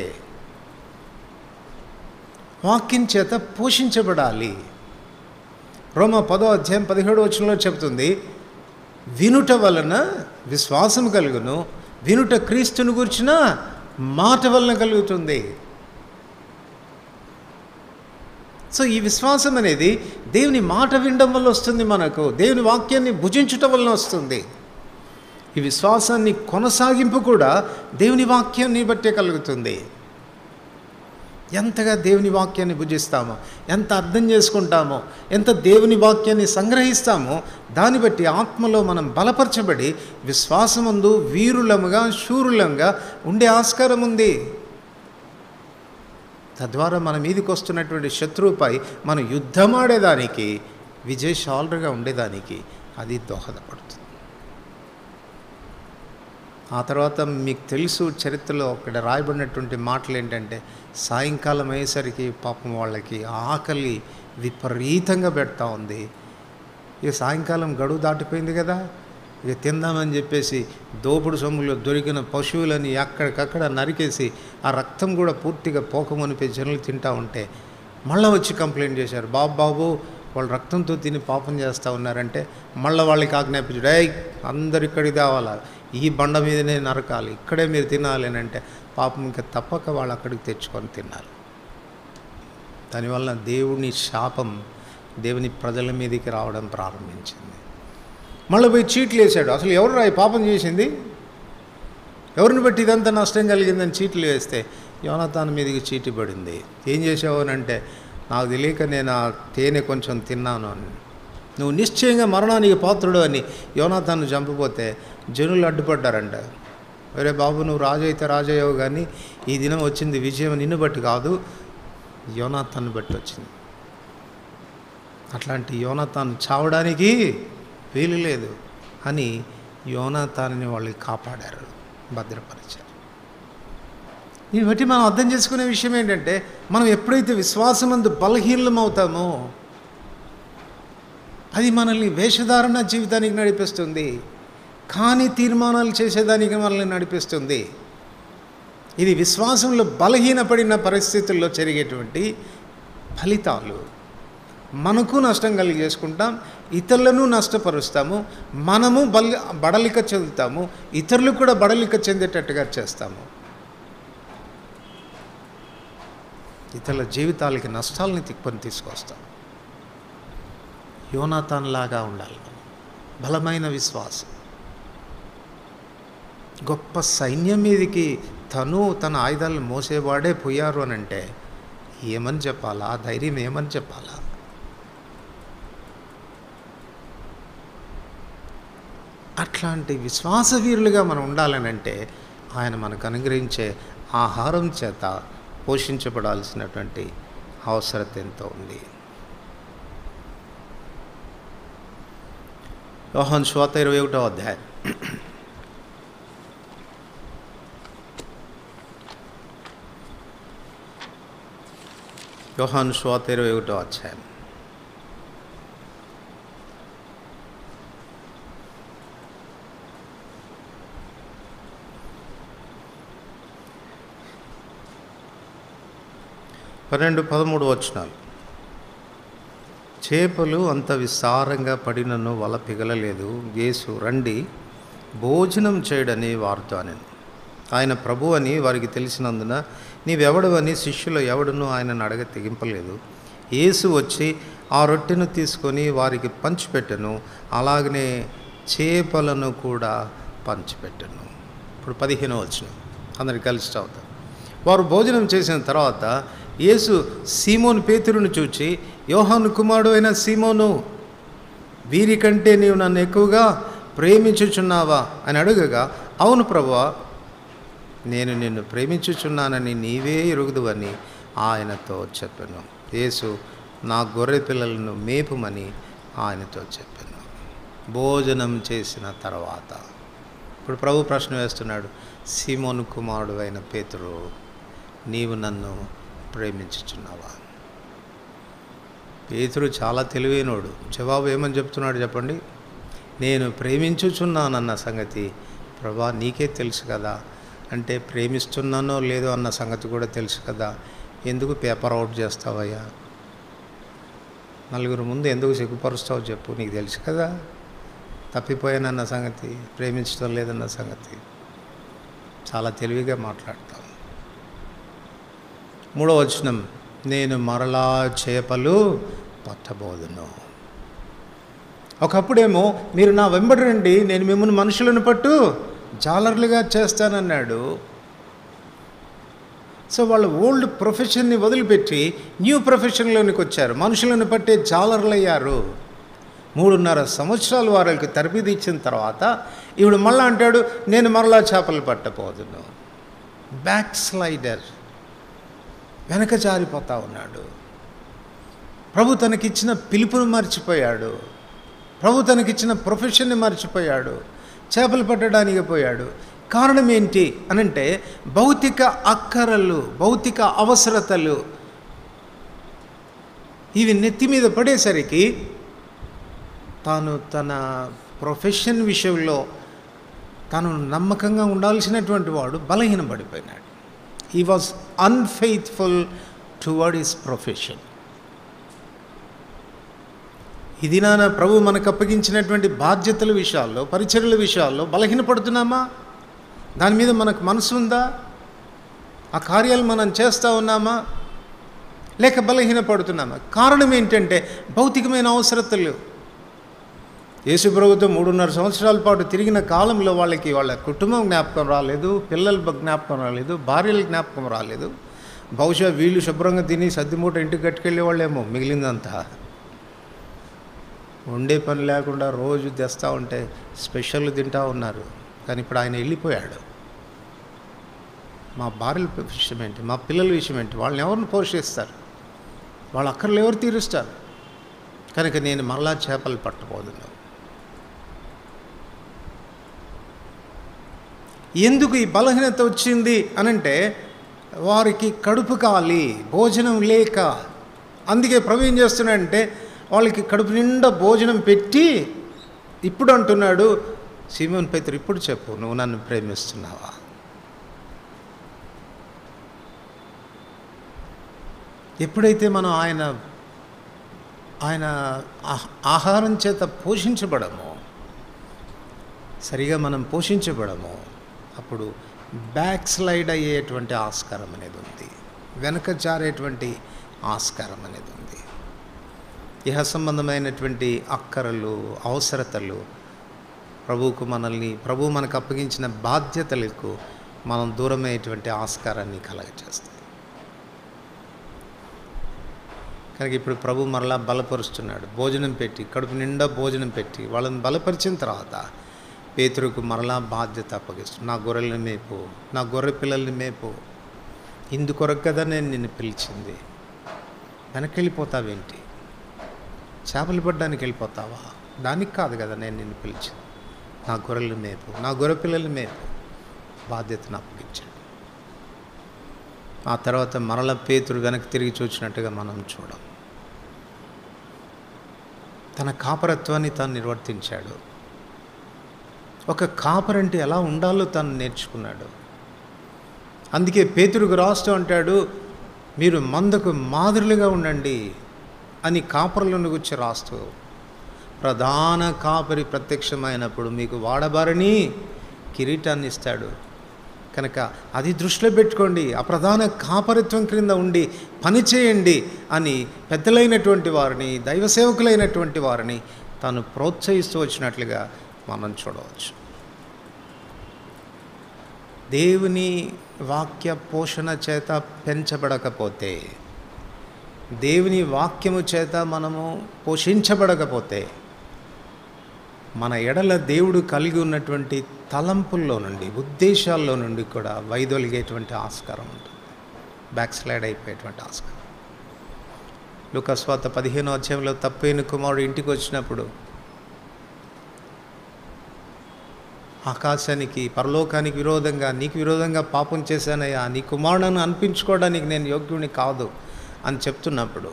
వాక్యం చేత పోషించబడాలి రోమ పదో అధ్యాయం పదిహేడు వచనంలో చెప్తుంది వినుట వలన విశ్వాసం కలుగును వినుట క్రీస్తుని గురించిన మాట వలన కలుగుతుంది సో ఈ విశ్వాసం అనేది దేవుని మాట వినడం వల్ల వస్తుంది మనకు దేవుని వాక్యాన్ని భుజించటం వలన వస్తుంది ఈ విశ్వాసాన్ని కొనసాగింపు కూడా దేవుని వాక్యాన్ని బట్టే కలుగుతుంది ఎంతగా దేవుని వాక్యాన్ని భుజిస్తామో ఎంత అర్థం చేసుకుంటామో ఎంత దేవుని వాక్యాన్ని సంగ్రహిస్తామో దాన్ని బట్టి ఆత్మలో మనం బలపరచబడి విశ్వాసమందు వీరులముగా శూరులంగా ఉండే ఆస్కారం ఉంది తద్వారా మన మీదకి వస్తున్నటువంటి శత్రువుపై మనం యుద్ధమాడేదానికి విజయశాలుగా ఉండేదానికి అది దోహదపడుతుంది ఆ తర్వాత మీకు తెలుసు చరిత్రలో అక్కడ రాయబడినటువంటి మాటలు ఏంటంటే సాయంకాలం అయ్యేసరికి పాపం వాళ్ళకి ఆకలి విపరీతంగా పెడతా ఉంది ఇక సాయంకాలం గడువు దాటిపోయింది కదా ఇక తిందామని చెప్పేసి దోపుడు సొమ్ములో దొరికిన పశువులని అక్కడికక్కడ నరికేసి ఆ రక్తం కూడా పూర్తిగా పోకమనిపే జనులు తింటా ఉంటే మళ్ళీ వచ్చి కంప్లైంట్ చేశారు బాబు బాబు వాళ్ళు రక్తంతో తిని పాపం చేస్తూ ఉన్నారంటే మళ్ళీ వాళ్ళకి ఆజ్ఞాపించాడు ఏయ్ అందరు ఇక్కడికి తేవాలా ఈ బండ మీదనే నరకాలి ఇక్కడే మీరు తినాలి అని అంటే పాపం ఇంకా తప్పక వాళ్ళు అక్కడికి తెచ్చుకొని తినాలి దానివల్ల దేవుని శాపం దేవుని ప్రజల మీదకి రావడం ప్రారంభించింది మళ్ళీ పోయి చీట్లు వేసాడు అసలు ఎవరు రా ఈ పాపం చేసింది ఎవరిని బట్టి ఇదంతా నష్టం కలిగిందని చీట్లు వేస్తే యోనతాన్ మీదకి చీటి పడింది ఏం చేసావు అని అంటే నాకు తెలియక నేను ఆ తేనె కొంచెం తిన్నాను అని నువ్వు నిశ్చయంగా మరణానికి పాత్రుడు అని యోనాథాన్ని చంపపోతే జనులు అడ్డుపడ్డారంట వేరే బాబు నువ్వు రాజు అయితే రాజయ్యావు కానీ ఈ దినం వచ్చింది విజయం నిన్ను బట్టి కాదు యోనాథాన్ని బట్టి వచ్చింది అట్లాంటి యోనాథాన్ చావడానికి వీలు లేదు అని యోనాథాన్ని వాళ్ళు కాపాడారు భద్రపరిచారు దీన్ని బట్టి మనం అర్థం చేసుకునే విషయం ఏంటంటే మనం ఎప్పుడైతే విశ్వాసమందు బలహీనం అవుతామో అది మనల్ని వేషధారణ జీవితానికి నడిపిస్తుంది కానీ తీర్మానాలు చేసేదానికి మనల్ని నడిపిస్తుంది ఇది విశ్వాసంలో బలహీనపడిన పరిస్థితుల్లో జరిగేటువంటి ఫలితాలు మనకు నష్టం కలిగేసుకుంటాం ఇతరులను నష్టపరుస్తాము మనము బల బడలిక చెందుతాము ఇతరులు కూడా బడలిక చెందేటట్టుగా చేస్తాము ఇతరుల జీవితాలకి నష్టాలని తిప్పని తీసుకొస్తాం యోనాథాన్ లాగా ఉండాలి మనం. బలమైన విశ్వాసం గొప్ప సైన్యం మీదకి తను తన ఆయుధాలను మోసేవాడే పోయారు అని అంటే ఏమని చెప్పాలా ఆ ధైర్యం ఏమని చెప్పాలా అట్లాంటి విశ్వాస వీరులుగా మనం ఉండాలని అంటే ఆయన మనకు అనుగ్రహించే ఆహారం చేత పోషించబడాల్సినటువంటి అవసరత ఎంతో ఉంది యోహన్ శ్వాత ఇరవై ఒకటో అధ్యాయం యోహాను శ్వాత ఇరవై ఒకటో అధ్యాయం పన్నెండు పదమూడు వచనాలు చేపలు అంత విస్తారంగా పడినను వల పిగలలేదు యేసు రండి భోజనం చేయడని వారితో అనెను ఆయన ప్రభు అని వారికి తెలిసినందున నీవెవడవని శిష్యులు ఎవడును ఆయనను అడగ తెగింపలేదు యేసు వచ్చి ఆ రొట్టెను తీసుకొని వారికి పంచిపెట్టెను అలాగనే చేపలను కూడా పంచిపెట్టెను ఇప్పుడు పదిహేను వచ్చిన అందరికి కలిసి చదువుతాం వారు భోజనం చేసిన తర్వాత యేసు సీమోను పేతురును చూచి యోహాను కుమారుడు అయిన సీమోను వీరికంటే నీవు నన్ను ఎక్కువగా ప్రేమించుచున్నావా అని అడగగా అవును ప్రభువా నేను నిన్ను ప్రేమించుచున్నానని నీవే ఎరుగుదువని ఆయనతో చెప్పాను యేసు నా గొర్రె పిల్లలను మేపుమని ఆయనతో చెప్పాను భోజనం చేసిన తర్వాత ఇప్పుడు ప్రభు ప్రశ్న వేస్తున్నాడు సీమోను కుమారుడు అయిన పేతురు నీవు నన్ను ప్రేమించుచున్నావా పేతురు చాలా తెలివైనోడు జవాబు ఏమని చెప్తున్నాడు చెప్పండి నేను ప్రేమించుచున్నానన్న సంగతి ప్రభా నీకే తెలుసు కదా అంటే ప్రేమిస్తున్నానో లేదో అన్న సంగతి కూడా తెలుసు కదా ఎందుకు పేపర్ అవుట్ చేస్తావయ్యా నలుగురు ముందు ఎందుకు సిగ్గుపరుస్తావు చెప్పు నీకు తెలుసు కదా తప్పిపోయానన్న సంగతి ప్రేమించడం లేదన్న సంగతి చాలా తెలివిగా మాట్లాడతాం మూడో వచనం నేను మరలా చేపలు పట్టబోదును ఒకప్పుడేమో మీరు నా వెంబడి రండి నేను మిమ్మల్ని మనుషులను పట్టు జాలర్లుగా చేస్తానన్నాడు సో వాళ్ళ ఓల్డ్ ప్రొఫెషన్ని వదిలిపెట్టి న్యూ ప్రొఫెషన్లోనికి వచ్చారు మనుషులను పట్టే జాలర్లు అయ్యారు మూడున్నర సంవత్సరాలు వారికి తరబిది ఇచ్చిన తర్వాత ఇప్పుడు మళ్ళా అంటాడు నేను మరలా చేపలు పట్టపోదును బ్యాక్ స్లైడర్ వెనక జారిపోతా ఉన్నాడు ప్రభు తనకిచ్చిన పిలుపును మర్చిపోయాడు ప్రభు తనకిచ్చిన ప్రొఫెషన్ని మర్చిపోయాడు చేపలు పట్టడానికి పోయాడు కారణం ఏంటి అనంటే భౌతిక అక్కరలు భౌతిక అవసరతలు ఇవి నెత్తి మీద పడేసరికి తాను తన ప్రొఫెషన్ విషయంలో తాను నమ్మకంగా ఉండాల్సినటువంటి వాడు బలహీనపడిపోయినాడు he was unfaithful toward his profession ఇది నాన్న ప్రభు మనకు అప్పగించినటువంటి బాధ్యతల విషయాల్లో పరిచర్యల విషయాల్లో బలహీనపడుతున్నామా దాని మీద మనకు మనసు ఉందా ఆ కార్యాలు మనం చేస్తూ ఉన్నామా లేక బలహీనపడుతున్నామా కారణం ఏంటంటే భౌతికమైన అవసరతలు యేసు ప్రభుత్వం మూడున్నర సంవత్సరాల పాటు తిరిగిన కాలంలో వాళ్ళకి వాళ్ళ కుటుంబం జ్ఞాపకం రాలేదు పిల్లల బ- జ్ఞాపకం రాలేదు భార్యల జ్ఞాపకం రాలేదు బహుశా వీళ్ళు శుభ్రంగా తిని సర్దిమూట ఇంటికి కట్టుకెళ్ళే వాళ్ళేమో మిగిలిందంతా వండే పని లేకుండా రోజు తెస్తూ ఉంటే స్పెషల్ తింటా ఉన్నారు కానీ ఇప్పుడు ఆయన వెళ్ళిపోయాడు మా భార్యల విషయం ఏంటి మా పిల్లల విషయం ఏంటి వాళ్ళని ఎవరిని పోషిస్తారు వాళ్ళ అక్కర్లు ఎవరు తీరుస్తారు కనుక నేను మరలా చేపలు పట్టబోతున్నాను ఎందుకు ఈ బలహీనత వచ్చింది అనంటే వారికి కడుపు కాలి భోజనం లేక అందుకే ప్రభు ఏం చేస్తున్నాడంటే వాళ్ళకి కడుపు నిండా భోజనం పెట్టి ఇప్పుడు అంటున్నాడు సీమోన్ పేతురు ఇప్పుడు చెప్పు నువ్వు నన్ను ప్రేమిస్తున్నావా ఎప్పుడైతే మనం ఆయన ఆయన ఆహ్- ఆహారం చేత పోషించబడమో సరిగా మనం పోషించబడము అప్పుడు బ్యాక్ స్లైడ్ అయ్యేటువంటి ఆస్కారం అనేది ఉంది వెనక జారేటువంటి ఆస్కారం అనేది ఉంది ఇహ సంబంధమైనటువంటి అక్కరలు అవసరతలు ప్రభువుకు మనల్ని ప్రభువు మనకు అప్పగించిన బాధ్యతలకు మనం దూరమయ్యేటువంటి ఆస్కారాన్ని కలగచేస్తాయి కనుక ఇప్పుడు ప్రభు మరలా బలపరుస్తున్నాడు భోజనం పెట్టి కడుపు నిండా భోజనం పెట్టి వాళ్ళని బలపరిచిన తర్వాత పేతురుకు మరలా బాధ్యత అప్పగిస్తుంది నా గొర్రెల్ని మేపు నా గొర్రె పిల్లల్ని మేపు ఇందుకొరకు కదా నేను నిన్ను పిలిచింది వెనక్కి వెళ్ళిపోతావేంటి చేపలు పడ్డానికి వెళ్ళిపోతావా దానికి కాదు కదా నేను నిన్ను పిలిచింది నా గొర్రెలు మేపు నా గొర్రె పిల్లల్ని మేపు బాధ్యతను అప్పగించాడు ఆ తర్వాత మరల పేతురు వెనక్కి తిరిగి చూసినట్టుగా మనం చూడం తన కాపరత్వాన్ని తాను నిర్వర్తించాడు ఒక కాపరంటే ఎలా ఉండాలో తాను నేర్చుకున్నాడు అందుకే పేతురుకు రాస్తూ అంటాడు మీరు మందకు మాదిరిగా ఉండండి అని కాపరులను గురించి రాస్తూ ప్రధాన కాపరి ప్రత్యక్షమైనప్పుడు మీకు వాడబారని కిరీటాన్ని ఇస్తాడు కనుక అది దృష్టిలో పెట్టుకోండి ఆ ప్రధాన కాపరిత్వం క్రింద ఉండి పని చేయండి అని పెద్దలైనటువంటి వారిని దైవ సేవకులైనటువంటి వారిని తాను ప్రోత్సహిస్తూ వచ్చినట్లుగా మనం చూడవచ్చు దేవుని వాక్య పోషణ చేత పెంచబడకపోతే దేవుని వాక్యము చేత మనము పోషించబడకపోతే మన ఎడల దేవుడు కలిగి ఉన్నటువంటి తలంపుల్లో నుండి ఉద్దేశాల్లో నుండి కూడా వైదొలిగేటువంటి ఆస్కారం ఉంటుంది బ్యాక్ స్లైడ్ అయిపోయేటువంటి ఆస్కారం లుకస్వాత పదిహేనో అధ్యాయంలో తప్పైన కుమారుడు ఇంటికి వచ్చినప్పుడు ఆకాశానికి పరలోకానికి విరోధంగా నీకు విరోధంగా పాపం చేశానయ్యా నీ కుమారుడును అనిపించుకోవడానికి నేను యోగ్యుని కాదు అని చెప్తున్నప్పుడు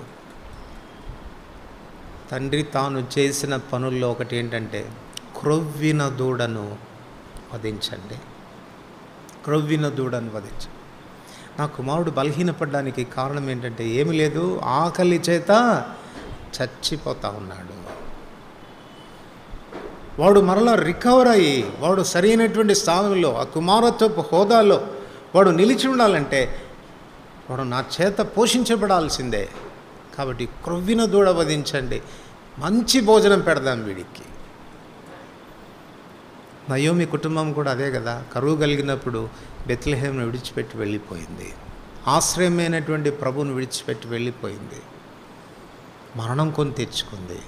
తండ్రి తాను చేసిన పనుల్లో ఒకటి ఏంటంటే క్రొవ్విన దూడను వధించండి క్రొవ్విన దూడను వధించండి నా కుమారుడు బలహీనపడడానికి కారణం ఏంటంటే ఏమి లేదు ఆకలి చేత చచ్చిపోతా ఉన్నాడు వాడు మరలా రికవర్ అయ్యి వాడు సరైనటువంటి స్థానంలో ఆ కుమారత్వపు హోదాలో వాడు నిలిచి ఉండాలంటే వాడు నా చేత పోషించబడాల్సిందే కాబట్టి క్రొవ్విన దూడ వధించండి మంచి భోజనం పెడదాం వీడికి నయోమి కుటుంబం కూడా అదే కదా కరువు కలిగినప్పుడు బెత్లహేమ్ను విడిచిపెట్టి వెళ్ళిపోయింది ఆశ్రయమైనటువంటి ప్రభువును విడిచిపెట్టి వెళ్ళిపోయింది మరణం కొని తెచ్చుకుంది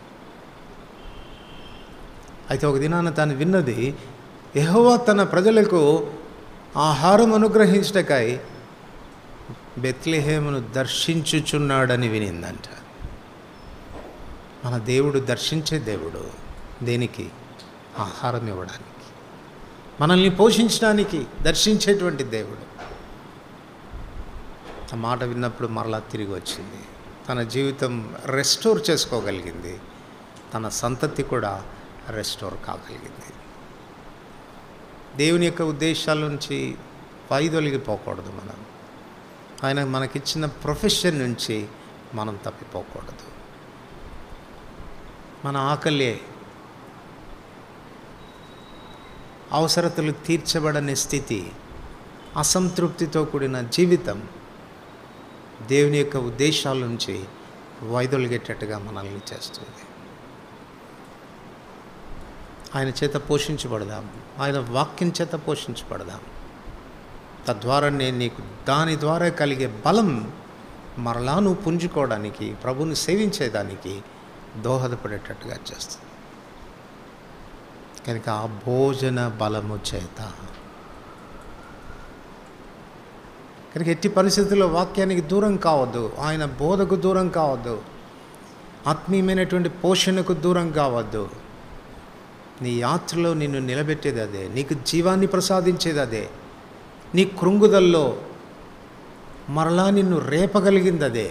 అయితే ఒక దినాన తాను విన్నది యెహోవా తన ప్రజలకు ఆహారం అనుగ్రహించటకై బెత్లెహేమును దర్శించుచున్నాడని వినిందంట మన దేవుడు దర్శించే దేవుడు దేనికి ఆహారం ఇవ్వడానికి మనల్ని పోషించడానికి దర్శించేటువంటి దేవుడు ఆ మాట విన్నప్పుడు మరలా తిరిగి వచ్చింది తన జీవితం రెస్టోర్ చేసుకోగలిగింది తన సంతతి కూడా రెస్టోర్ కాగలిగింది దేవుని యొక్క ఉద్దేశాల నుంచి వైదొలిగిపోకూడదు మనం ఆయన మనకిచ్చిన ప్రొఫెషన్ నుంచి మనం తప్పిపోకూడదు మన ఆకలే అవసరతలు తీర్చబడని స్థితి అసంతృప్తితో కూడిన జీవితం దేవుని యొక్క ఉద్దేశాల నుంచి వైదొలిగేటట్టుగా మనల్ని చేస్తుంది ఆయన చేత పోషించబడదాం ఆయన వాక్యం చేత పోషించబడదాం తద్వారా నేను నీకు దాని ద్వారా కలిగే బలం మరలా నువ్వు పుంజుకోవడానికి ప్రభుని సేవించేదానికి దోహదపడేటట్టుగా చేస్తుంది కనుక ఆ భోజన బలము చేత కనుక ఎట్టి పరిస్థితుల్లో వాక్యానికి దూరం కావద్దు ఆయన బోధకు దూరం కావద్దు ఆత్మీయమైనటువంటి పోషణకు దూరం కావద్దు నీ యాత్రలో నిన్ను నిలబెట్టేది అదే నీకు జీవాన్ని ప్రసాదించేది అదే నీ కృంగుదల్లో మరలా నిన్ను రేపగలిగింది అదే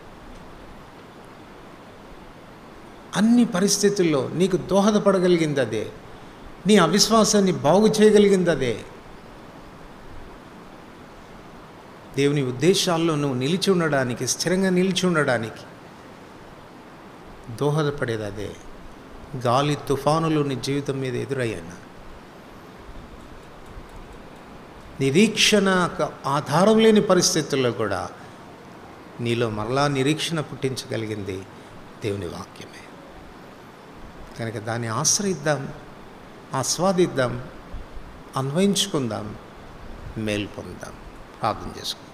అన్ని పరిస్థితుల్లో నీకు దోహదపడగలిగింది అదే నీ అవిశ్వాసాన్ని బాగు చేయగలిగింది అదే దేవుని ఉద్దేశాల్లో నువ్వు నిలిచి ఉండడానికి స్థిరంగా నిలిచి ఉండడానికి దోహదపడేది అదే గాలి తుఫానులు నీ జీవితం మీద ఎదురయ్యాను నిరీక్షణ ఆధారం లేని పరిస్థితుల్లో కూడా నీలో మరలా నిరీక్షణ పుట్టించగలిగింది దేవుని వాక్యమే కనుక దాన్ని ఆశ్రయిద్దాం ఆస్వాదిద్దాం అన్వయించుకుందాం మేలు పొందాం ప్రార్థన చేసుకుందాం